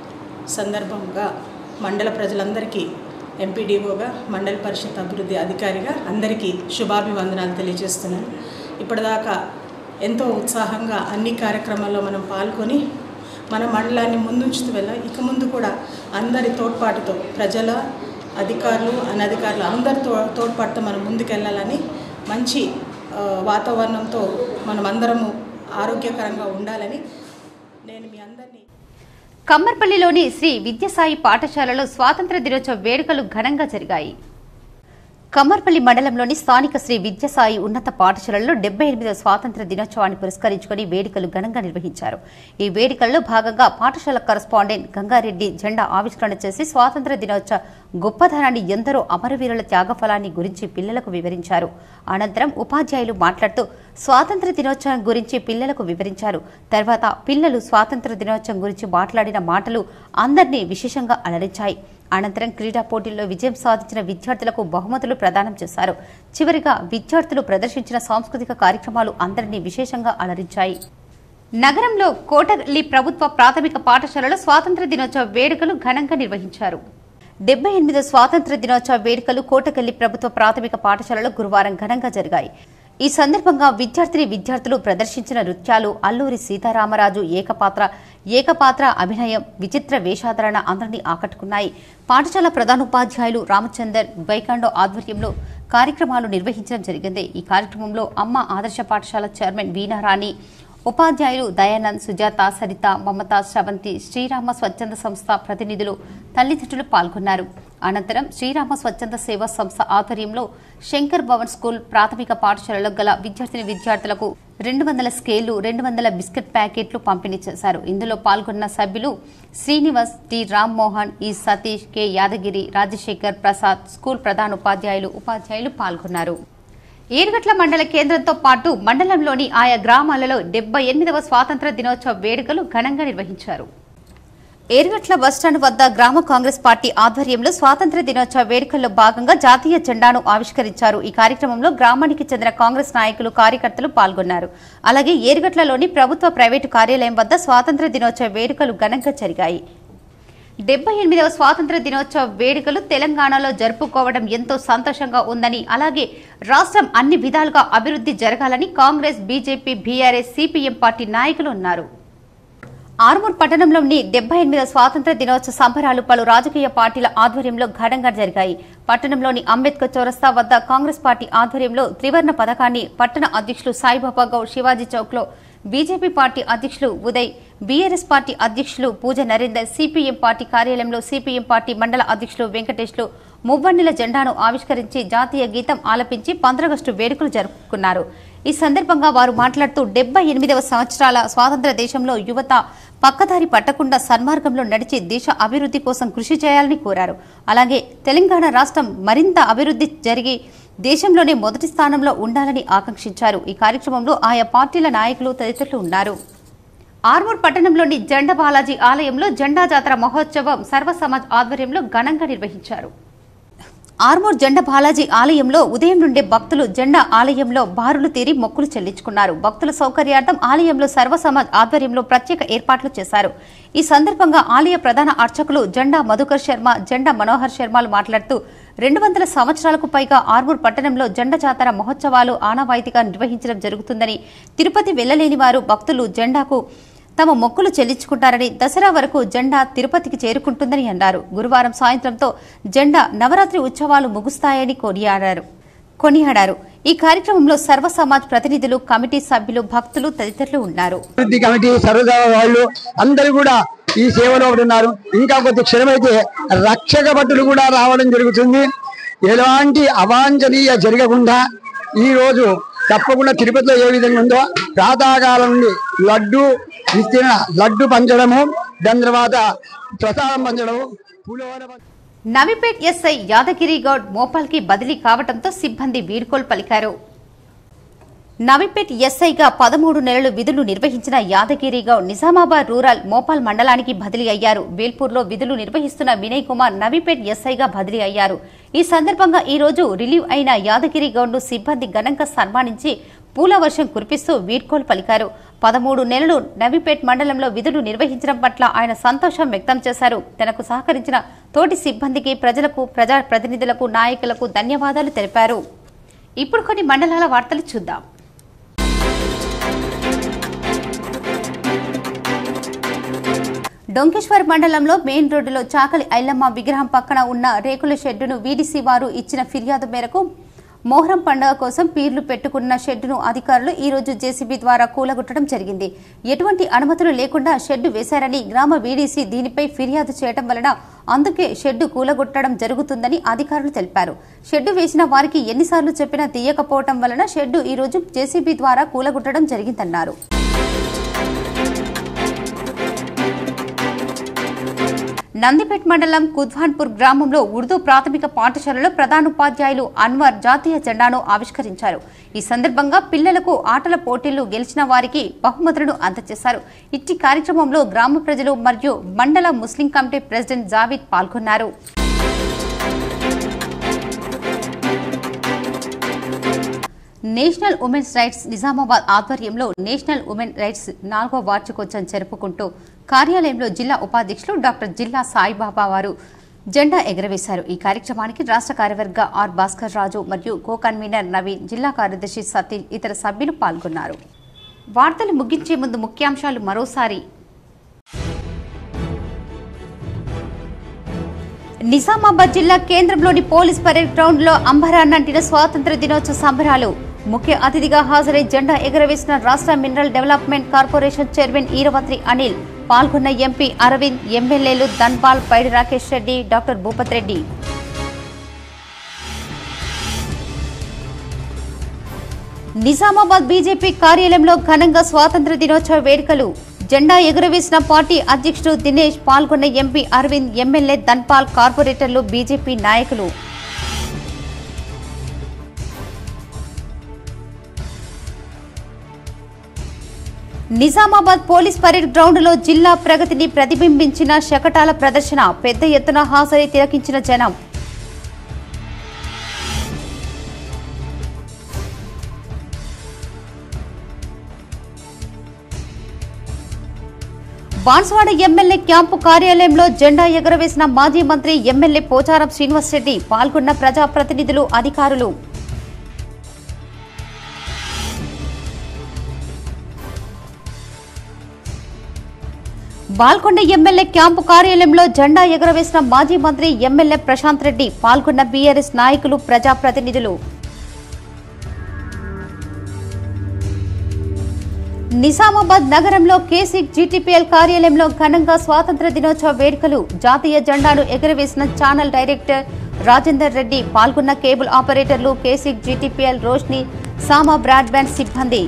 సందర్భంగా మండల ప్రజలందరికీ ఎంపీడీఓగా మండల పరిషత్ అభివృద్ధి అధికారిగా అందరికీ శుభాభివందనాలు తెలియజేస్తున్నాను ఇప్పటిదాకా ఎంతో ఉత్సాహంగా అన్ని కార్యక్రమాల్లో మనం పాల్గొని మన మండలాన్ని ముందుంచుతూ వెళ్ళ ఇక ముందు కూడా అందరి తోడ్పాటుతో ప్రజల అధికారులు అనధికారులు అందరి తో తోడ్పాటుతో మనం ముందుకెళ్ళాలని మంచి ఆ, వాతావరణంతో మనం అందరము ఆరోగ్యకరంగా ఉండాలని నేను మీ అందరినీ కమ్మర్పల్లిలోని శ్రీ విద్యసాయి పాఠశాలలో స్వాతంత్ర దినోత్సవ వేడుకలు ఘనంగా జరిగాయి కమ్మర్పల్లి మండలంలోని స్థానిక శ్రీ విద్యసాయి ఉన్నత పాఠశాలలో డెబ్బై ఎనిమిదవ స్వాతంత్ర దినోత్సవాన్ని పురస్కరించుకుని వేడుకలు ఘనంగా నిర్వహించారు ఈ వేడుకల్లో భాగంగా పాఠశాల కరస్పాండెంట్ గంగారెడ్డి జెండా ఆవిష్కరణ చేసి స్వాతంత్ర దినోత్సవ గొప్పదనాన్ని ఎందరో అమరవీరుల త్యాగఫలాన్ని గురించి పిల్లలకు వివరించారు అనంతరం ఉపాధ్యాయులు మాట్లాడుతూ స్వాతంత్ర దినోత్సవం గురించి పిల్లలకు వివరించారు తర్వాత పిల్లలు స్వాతంత్ర దినోత్సవం గురించి మాట్లాడిన మాటలు అందరినీ విశేషంగా అలరించాయి అనంతరం క్రీడా పోటీల్లో విజయం సాధించిన విద్యార్థులకు బహుమతులు ప్రదానం చేశారు చివరిగా విద్యార్థులు ప్రదర్శించిన సాంస్కృతిక కార్యక్రమాలు అందరినీ విశేషంగా అలరించాయి నగరంలో కోటగల్లి ప్రభుత్వ ప్రాథమిక పాఠశాలలో స్వాతంత్ర దినోత్సవ వేడుకలు ఘనంగా నిర్వహించారు డెబ్బై ఎనిమిదో స్వాతంత్ర దినోత్సవ వేడుకలు కోటగల్లి ప్రభుత్వ ప్రాథమిక పాఠశాలలో గురువారం ఘనంగా జరిగాయి ఈ సందర్భంగా విద్యార్థిని విద్యార్థులు ప్రదర్శించిన నృత్యాలు అల్లూరి సీతారామరాజు ఏకపాత్ర ఏకపాత్ర అభినయం విచిత్ర వేషాధరణ అందరినీ ఆకట్టుకున్నాయి పాఠశాల ప్రధానోపాధ్యాయులు రామచందర్ బైకాండో ఆధ్వర్యంలో కార్యక్రమాలు నిర్వహించడం జరిగింది ఈ కార్యక్రమంలో అమ్మ ఆదర్శ పాఠశాల చైర్మన్ వీణారాణి ఉపాధ్యాయులు దయానంద్ సుజాత సరిత మమత శ్రవంతి శ్రీరామ స్వచ్ఛంద సంస్థ ప్రతినిధులు తల్లిదండ్రులు పాల్గొన్నారు అనంతరం శ్రీరామ స్వచ్ఛంద సేవా సంస్థ ఆధ్వర్యంలో శంకర్ భవన్ స్కూల్ ప్రాథమిక పాఠశాలలో గల విద్యార్థిని విద్యార్థులకు రెండు వందల స్కేళ్లు రెండు వందల బిస్కెట్ ప్యాకెట్లు పంపిణీ చేశారు ఇందులో పాల్గొన్న సభ్యులు Srinivas T Rammohan E Satish K Yadagiri Rajasekhar Prasad school ప్రధానోపాధ్యాయులు ఉపాధ్యాయులు పాల్గొన్నారు ఏరుగట్ల మండల కేంద్రంతో పాటు మండలంలోని ఆయా గ్రామాలలో డెబ్బై ఎనిమిదవ స్వాతంత్ర దినోత్సవ వేడుకలు ఘనంగా నిర్వహించారు ఏరుగట్ల బస్టాండ్ వద్ద గ్రామ కాంగ్రెస్ పార్టీ ఆధ్వర్యంలో స్వాతంత్ర దినోత్సవ వేడుకల్లో భాగంగా జాతీయ జెండాను ఆవిష్కరించారు ఈ కార్యక్రమంలో గ్రామానికి చెందిన కాంగ్రెస్ నాయకులు కార్యకర్తలు పాల్గొన్నారు అలాగే ఏరుగట్లలోని ప్రభుత్వ ప్రైవేటు కార్యాలయం వద్ద స్వాతంత్ర దినోత్సవ వేడుకలు ఘనంగా జరిగాయి డెబ్బై ఎనిమిదవ స్వాతంత్ర దినోత్సవ వేడుకలు తెలంగాణలో జరుపుకోవడం ఎంతో సంతోషంగా ఉందని అలాగే రాష్ట్రం అన్ని విధాలుగా అభివృద్ధి జరగాలని Congress BJP BRS CPM party నాయకులు అన్నారు ఆర్మూర్ పట్టణంలోని డెబ్బై ఎనిమిదవ స్వాతంత్ర దినోత్సవ సంబరాలు పలు రాజకీయ పార్టీల ఆధ్వర్యంలో ఘనంగా జరిగాయి పట్టణంలోని అంబేద్కర్ చౌరస్తా వద్ద కాంగ్రెస్ పార్టీ ఆధ్వర్యంలో త్రివర్ణ పథకాన్ని పట్టణ అధ్యక్షులు సాయిబాబా గౌడ్ శివాజీ చౌక్ లో బీజేపీ పార్టీ అధ్యక్షులు ఉదయ్ బీఆర్ఎస్ పార్టీ అధ్యక్షులు పూజ నరేందర్ సిపిఎం పార్టీ కార్యాలయంలో సిపిఎం పార్టీ మండల అధ్యక్షులు వెంకటేష్లు మువ్వన్నెల జెండాను ఆవిష్కరించి జాతీయ గీతం ఆలపించి పంద్రగస్టు వేడుకలు జరుపుకున్నారు ఈ సందర్భంగా వారు మాట్లాడుతూ డెబ్బై ఎనిమిదవ సంవత్సరాల స్వాతంత్ర దేశంలో యువత పక్కదారి పట్టకుండా సన్మార్గంలో నడిచి దేశ అభివృద్ధి కోసం కృషి చేయాలని కోరారు అలాగే తెలంగాణ రాష్ట్రం మరింత అభివృద్ధి జరిగి దేశంలోనే మొదటి స్థానంలో ఉండాలని ఆకాంక్షించారు ఈ కార్యక్రమంలో ఆయా పార్టీల నాయకులు తదితరులు ఉన్నారు ఆర్మూర్ పట్టణంలోని జెండా బాలాజీ ఆలయంలో జెండా జాతర మహోత్సవం సర్వ సమాజ్ ఆధ్వర్యంలో ఘనంగా నిర్వహించారు ఆర్మూర్ జెండా బాలాజీ ఆలయంలో ఉదయం నుండే భక్తులు జెండా ఆలయంలో బారులు తీరి మొక్కులు చెల్లించుకున్నారు భక్తుల సౌకర్యార్థం ఆలయంలో సర్వ సమాజ్ ఆధ్వర్యంలో ప్రత్యేక ఏర్పాట్లు చేశారు ఈ సందర్భంగా ఆలయ ప్రధాన అర్చకులు జెండా మధుకర్ శర్మ జెండా మనోహర్ శర్మలు మాట్లాడుతూ రెండు వందల సంవత్సరాలకు పైగా ఆర్మూర్ పట్టణంలో జెండా జాతర మహోత్సవాలు ఆనవాయితీగా నిర్వహించడం జరుగుతుందని తిరుపతి వెళ్లలేని వారు భక్తులు జెండాకు తమ మొక్కులు చెల్లించుకుంటారని దసరా వరకు జెండా తిరుపతికి చేరుకుంటుందని అన్నారు గురువారం సాయంత్రంతో జెండా నవరాత్రి ఉత్సవాలు ముగుస్తాయని కొనియాడారు కొనియాడారు ఈ కార్యక్రమంలో సర్వ సమాజ్ ప్రతినిధులు కమిటీ సభ్యులు భక్తులు తదితరులు ఉన్నారు అభివృద్ధి కమిటీ సర్వదేవ వాళ్ళు అందరూ కూడా ఈ సేవలో ఒకటి ఉన్నారు ఇంకా కొద్ది క్షణమైతే రక్షక భటులు కూడా రావడం జరుగుతుంది ఎలాంటి అవాంఛనీయ జరగకుండా ఈ రోజు తప్పకుండా తిరుపతిలో ఏ విధంగా ఉందో ప్రాతకాలం నుండి లడ్డు విస్తీర్ణ లడ్డు పంచడము దాని తర్వాత ప్రసాదం పంచడము పులిహోర పంచ- నవిపేట్ ఎస్ఐ యాదగిరి గౌడ్ మోపాల్కి బదిలీ కావడంతో సిబ్బంది వీడ్కోలు పలికారు నవిపేట్ ఎస్ఐగా పదమూడు నెలలు విధులు నిర్వహించిన యాదగిరి గౌడ్ నిజామాబాద్ రూరల్ మోపాల్ మండలానికి బదిలీ అయ్యారు వేల్పూర్లో విధులు నిర్వహిస్తున్న వినయ్ కుమార్ నవిపేట్ ఎస్ఐగా బదిలీ అయ్యారు ఈ సందర్భంగా ఈ రోజు రిలీవ్ అయిన యాదగిరి గౌడ్ ను సిబ్బంది ఘనంగా సన్మానించి పూల వర్షం కురిపిస్తూ వీడ్కోలు పలికారు పదమూడు నెలలు నవిపేట్ మండలంలో విధులు నిర్వహించడం పట్ల ఆయన సంతోషం వ్యక్తం చేశారు తనకు సహకరించిన తోటి సిబ్బందికి ప్రజలకు ప్రజా ప్రతినిధులకు నాయకులకు ధన్యవాదాలు తెలిపారు ఇప్పుడు కొన్ని మండలాల వార్తలు చూద్దాం డొంకేశ్వర్ మండలంలో మెయిన్ రోడ్డులో చాకలి ఐలమ్మ విగ్రహం పక్కన ఉన్న రేకుల షెడ్డును వీడీసీ వారు ఇచ్చిన ఫిర్యాదు మేరకు మొహరం పండుగ కోసం పీర్లు పెట్టుకున్న షెడ్డును అధికారులు ఈ రోజు జేసీబీ ద్వారా కూలగొట్టడం జరిగింది ఎటువంటి అనుమతులు లేకుండా షెడ్డు వేశారని గ్రామ వీడీసీ దీనిపై ఫిర్యాదు చేయడం వలన అందుకే షెడ్డు కూలగొట్టడం జరుగుతుందని అధికారులు తెలిపారు షెడ్డు వేసిన వారికి ఎన్నిసార్లు చెప్పినా తీయకపోవడం వలన షెడ్డు ఈ రోజు జేసీబీ ద్వారా కూలగొట్టడం జరిగిందన్నారు నందిపేట్ మండలం కుద్వాన్పూర్ గ్రామంలో ఉర్దూ ప్రాథమిక పాఠశాలలో ప్రధానోపాధ్యాయులు అన్వర్ జాతీయ జెండాను ఆవిష్కరించారు ఈ సందర్భంగా పిల్లలకు ఆటల పోటీల్లో గెలిచిన వారికి బహుమతులను అందజేశారు ఇట్టి కార్యక్రమంలో గ్రామ ప్రజలు మరియు మండల ముస్లిం కమిటీ ప్రెసిడెంట్ జావీద్ పాల్గొన్నారు నేషనల్ ఉమెన్స్ రైట్స్ నిజామాబాద్ ఆధ్వర్యంలో నేషనల్ ఉమెన్ రైట్స్ నాలుగో వార్షికోత్సవం జరుపుకుంటూ కార్యాలయంలో జిల్లా ఉపాధ్యక్షులు డాక్టర్ జిల్లా సాయిబాబా వారు జెండా ఎగరవేశారు ఈ కార్యక్రమానికి రాష్ట్ర కార్యవర్గ ఆర్ భాస్కర్ రాజు మరియు కో కన్వీనర్ నవీన్ జిల్లా కార్యదర్శి సతీష్ ఇతర సభ్యులు పాల్గొన్నారు వార్తలు ముగించే ముందు ముఖ్యాంశాలు మరోసారి నిజామాబాద్ జిల్లా కేంద్రంలోని పోలీస్ పరేడ్ గ్రౌండ్ లో అంబరాన్నంటిన స్వాతంత్ర దినోత్సవ సంబరాలు ముఖ్య అతిథిగా హాజరై జెండా ఎగరవేసిన రాష్ట్ర mineral development corporation chairman Eravatri Anil పాల్గొన్న ఎంపీ అరవింద్ ఎమ్మెల్యేలు ధన్పాల్ పైడి రాకేష్ రెడ్డి డాక్టర్ భూపత్ రెడ్డి నిజామాబాద్ బీజేపీ కార్యాలయంలో ఘనంగా స్వాతంత్ర దినోత్సవ వేడుకలు జెండా ఎగురవేసిన పార్టీ అధ్యక్షుడు దినేష్ పాల్గొన్న ఎంపీ అరవింద్ ఎమ్మెల్యే ధన్పాల్ కార్పొరేటర్లు బీజేపీ నాయకులు నిజామాబాద్ పోలీస్ పరేడ్ గ్రౌండ్లో జిల్లా ప్రగతిని ప్రతిబింబించిన శకటాల ప్రదర్శన పెద్ద ఎత్తున హాజరై తిలకించిన జనం బాన్స్వాడ ఎమ్మెల్యే క్యాంపు కార్యాలయంలో జెండా ఎగురవేసిన మాజీ మంత్రి ఎమ్మెల్యే పోచారం శ్రీనివాసరెడ్డి పాల్గొన్న ప్రజాప్రతినిధులు అధికారులు బాల్కొండ ఎమ్మెల్యే క్యాంపు కార్యాలయంలో జెండా ఎగురవేసిన మాజీ మంత్రి ఎమ్మెల్యే ప్రశాంత్ రెడ్డి పాల్గొన్న బీఆర్ఎస్ నాయకులు ప్రజాప్రతినిధులు నిజామాబాద్ నగరంలో కేసిక్ జీటీపీఎల్ కార్యాలయంలో ఘనంగా స్వాతంత్ర దినోత్సవ వేడుకలు జాతీయ జెండాను ఎగురవేసిన ఛానల్ డైరెక్టర్ రాజేందర్ రెడ్డి పాల్గొన్న కేబుల్ ఆపరేటర్లు కేసిక్ జీటీపీఎల్ రోష్ని సామా బ్రాడ్బ్యాండ్ సిబ్బంది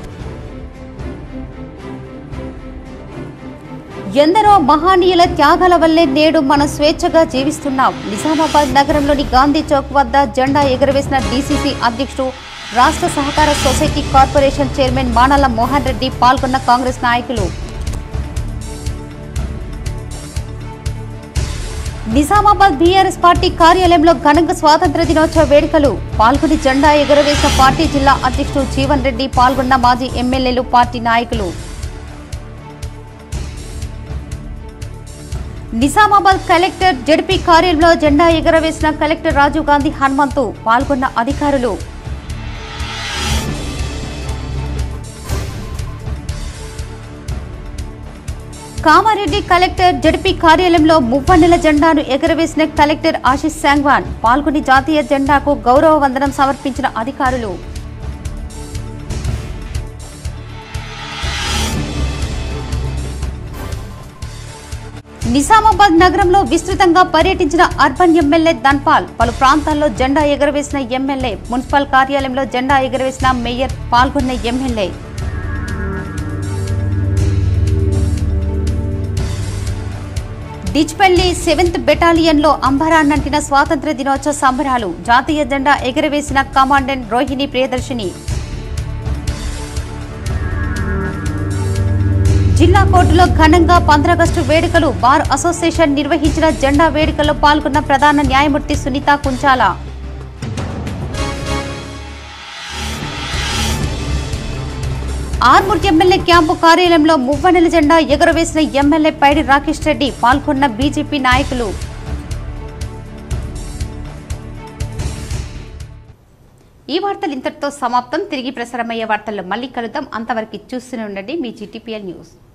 ఎందరో మహానీయుల త్యాగాల వల్లే నేడు మనం స్వేచ్ఛగా జీవిస్తున్నాం నిజామాబాద్ నగరంలోని గాంధీ చౌక్ వద్ద జెండా ఎగురవేసిన డీసీసీ అధ్యక్షుడు రాష్ట్ర సహకార society corporation chairman Manala Mohan Reddy పాల్గొన్న కాంగ్రెస్ నాయకులు నిజామాబాద్ బీఆర్ఎస్ పార్టీ కార్యాలయంలో ఘనంగా స్వాతంత్ర దినోత్సవ వేడుకలు పాల్గొని జెండా ఎగురవేసిన పార్టీ జిల్లా అధ్యక్షుడు జీవన్ రెడ్డి పాల్గొన్న మాజీ ఎమ్మెల్యేలు పార్టీ నాయకులు నిజామాబాద్ కలెక్టర్ జడ్పీ కార్యాలయంలో జెండా ఎగురవేసిన కలెక్టర్ రాజీవ్ గాంధీ హనుమంతు పాల్గొన్న అధికారులు కామారెడ్డి కలెక్టర్ జడ్పీ కార్యాలయంలో మువ్వన్నెల జెండాను ఎగురవేసిన కలెక్టర్ ఆశిష్ సాంగ్వాన్ పాల్గొని జాతీయ జెండాకు గౌరవ వందనం సమర్పించిన అధికారులు నిజామాబాద్ నగరంలో విస్తృతంగా పర్యటించిన అర్బన్ ఎమ్మెల్యే ధన్పాల్ పలు ప్రాంతాల్లో జెండా ఎగురవేసిన ఎమ్మెల్యే మున్సిపల్ కార్యాలయంలో జెండా ఎగురవేసిన మేయర్ పాల్గొన్న ఎమ్మెల్యే డిచ్పల్లి సెవెంత్ బెటాలియన్లో అంబరాన్నంటిన స్వాతంత్ర దినోత్సవ సంబరాలు జాతీయ జెండా ఎగురవేసిన కమాండెంట్ రోహిణి ప్రియదర్శిని జిల్లా కోర్టులో ఘనంగా పంద్రాగస్టు వేడుకలు బార్ అసోసియేషన్ నిర్వహించిన జెండా వేడుకల్లో పాల్గొన్న ప్రధాన న్యాయమూర్తి సునీత కుంచాల ఆర్మూర్ ఎమ్మెల్యే క్యాంపు కార్యాలయంలో మువ్వనెల జెండా ఎగురవేసిన ఎమ్మెల్యే పైడి రాకేష్ రెడ్డి పాల్గొన్న బీజేపీ నాయకులు ఈ వార్తలు ఇంతటితో సమాప్తం తిరిగి ప్రసారమయ్యే వార్తల్లో మళ్ళీ కలుద్దాం అంతవరకు చూస్తూనే ఉండండి మీ జీటీపీఎల్ న్యూస్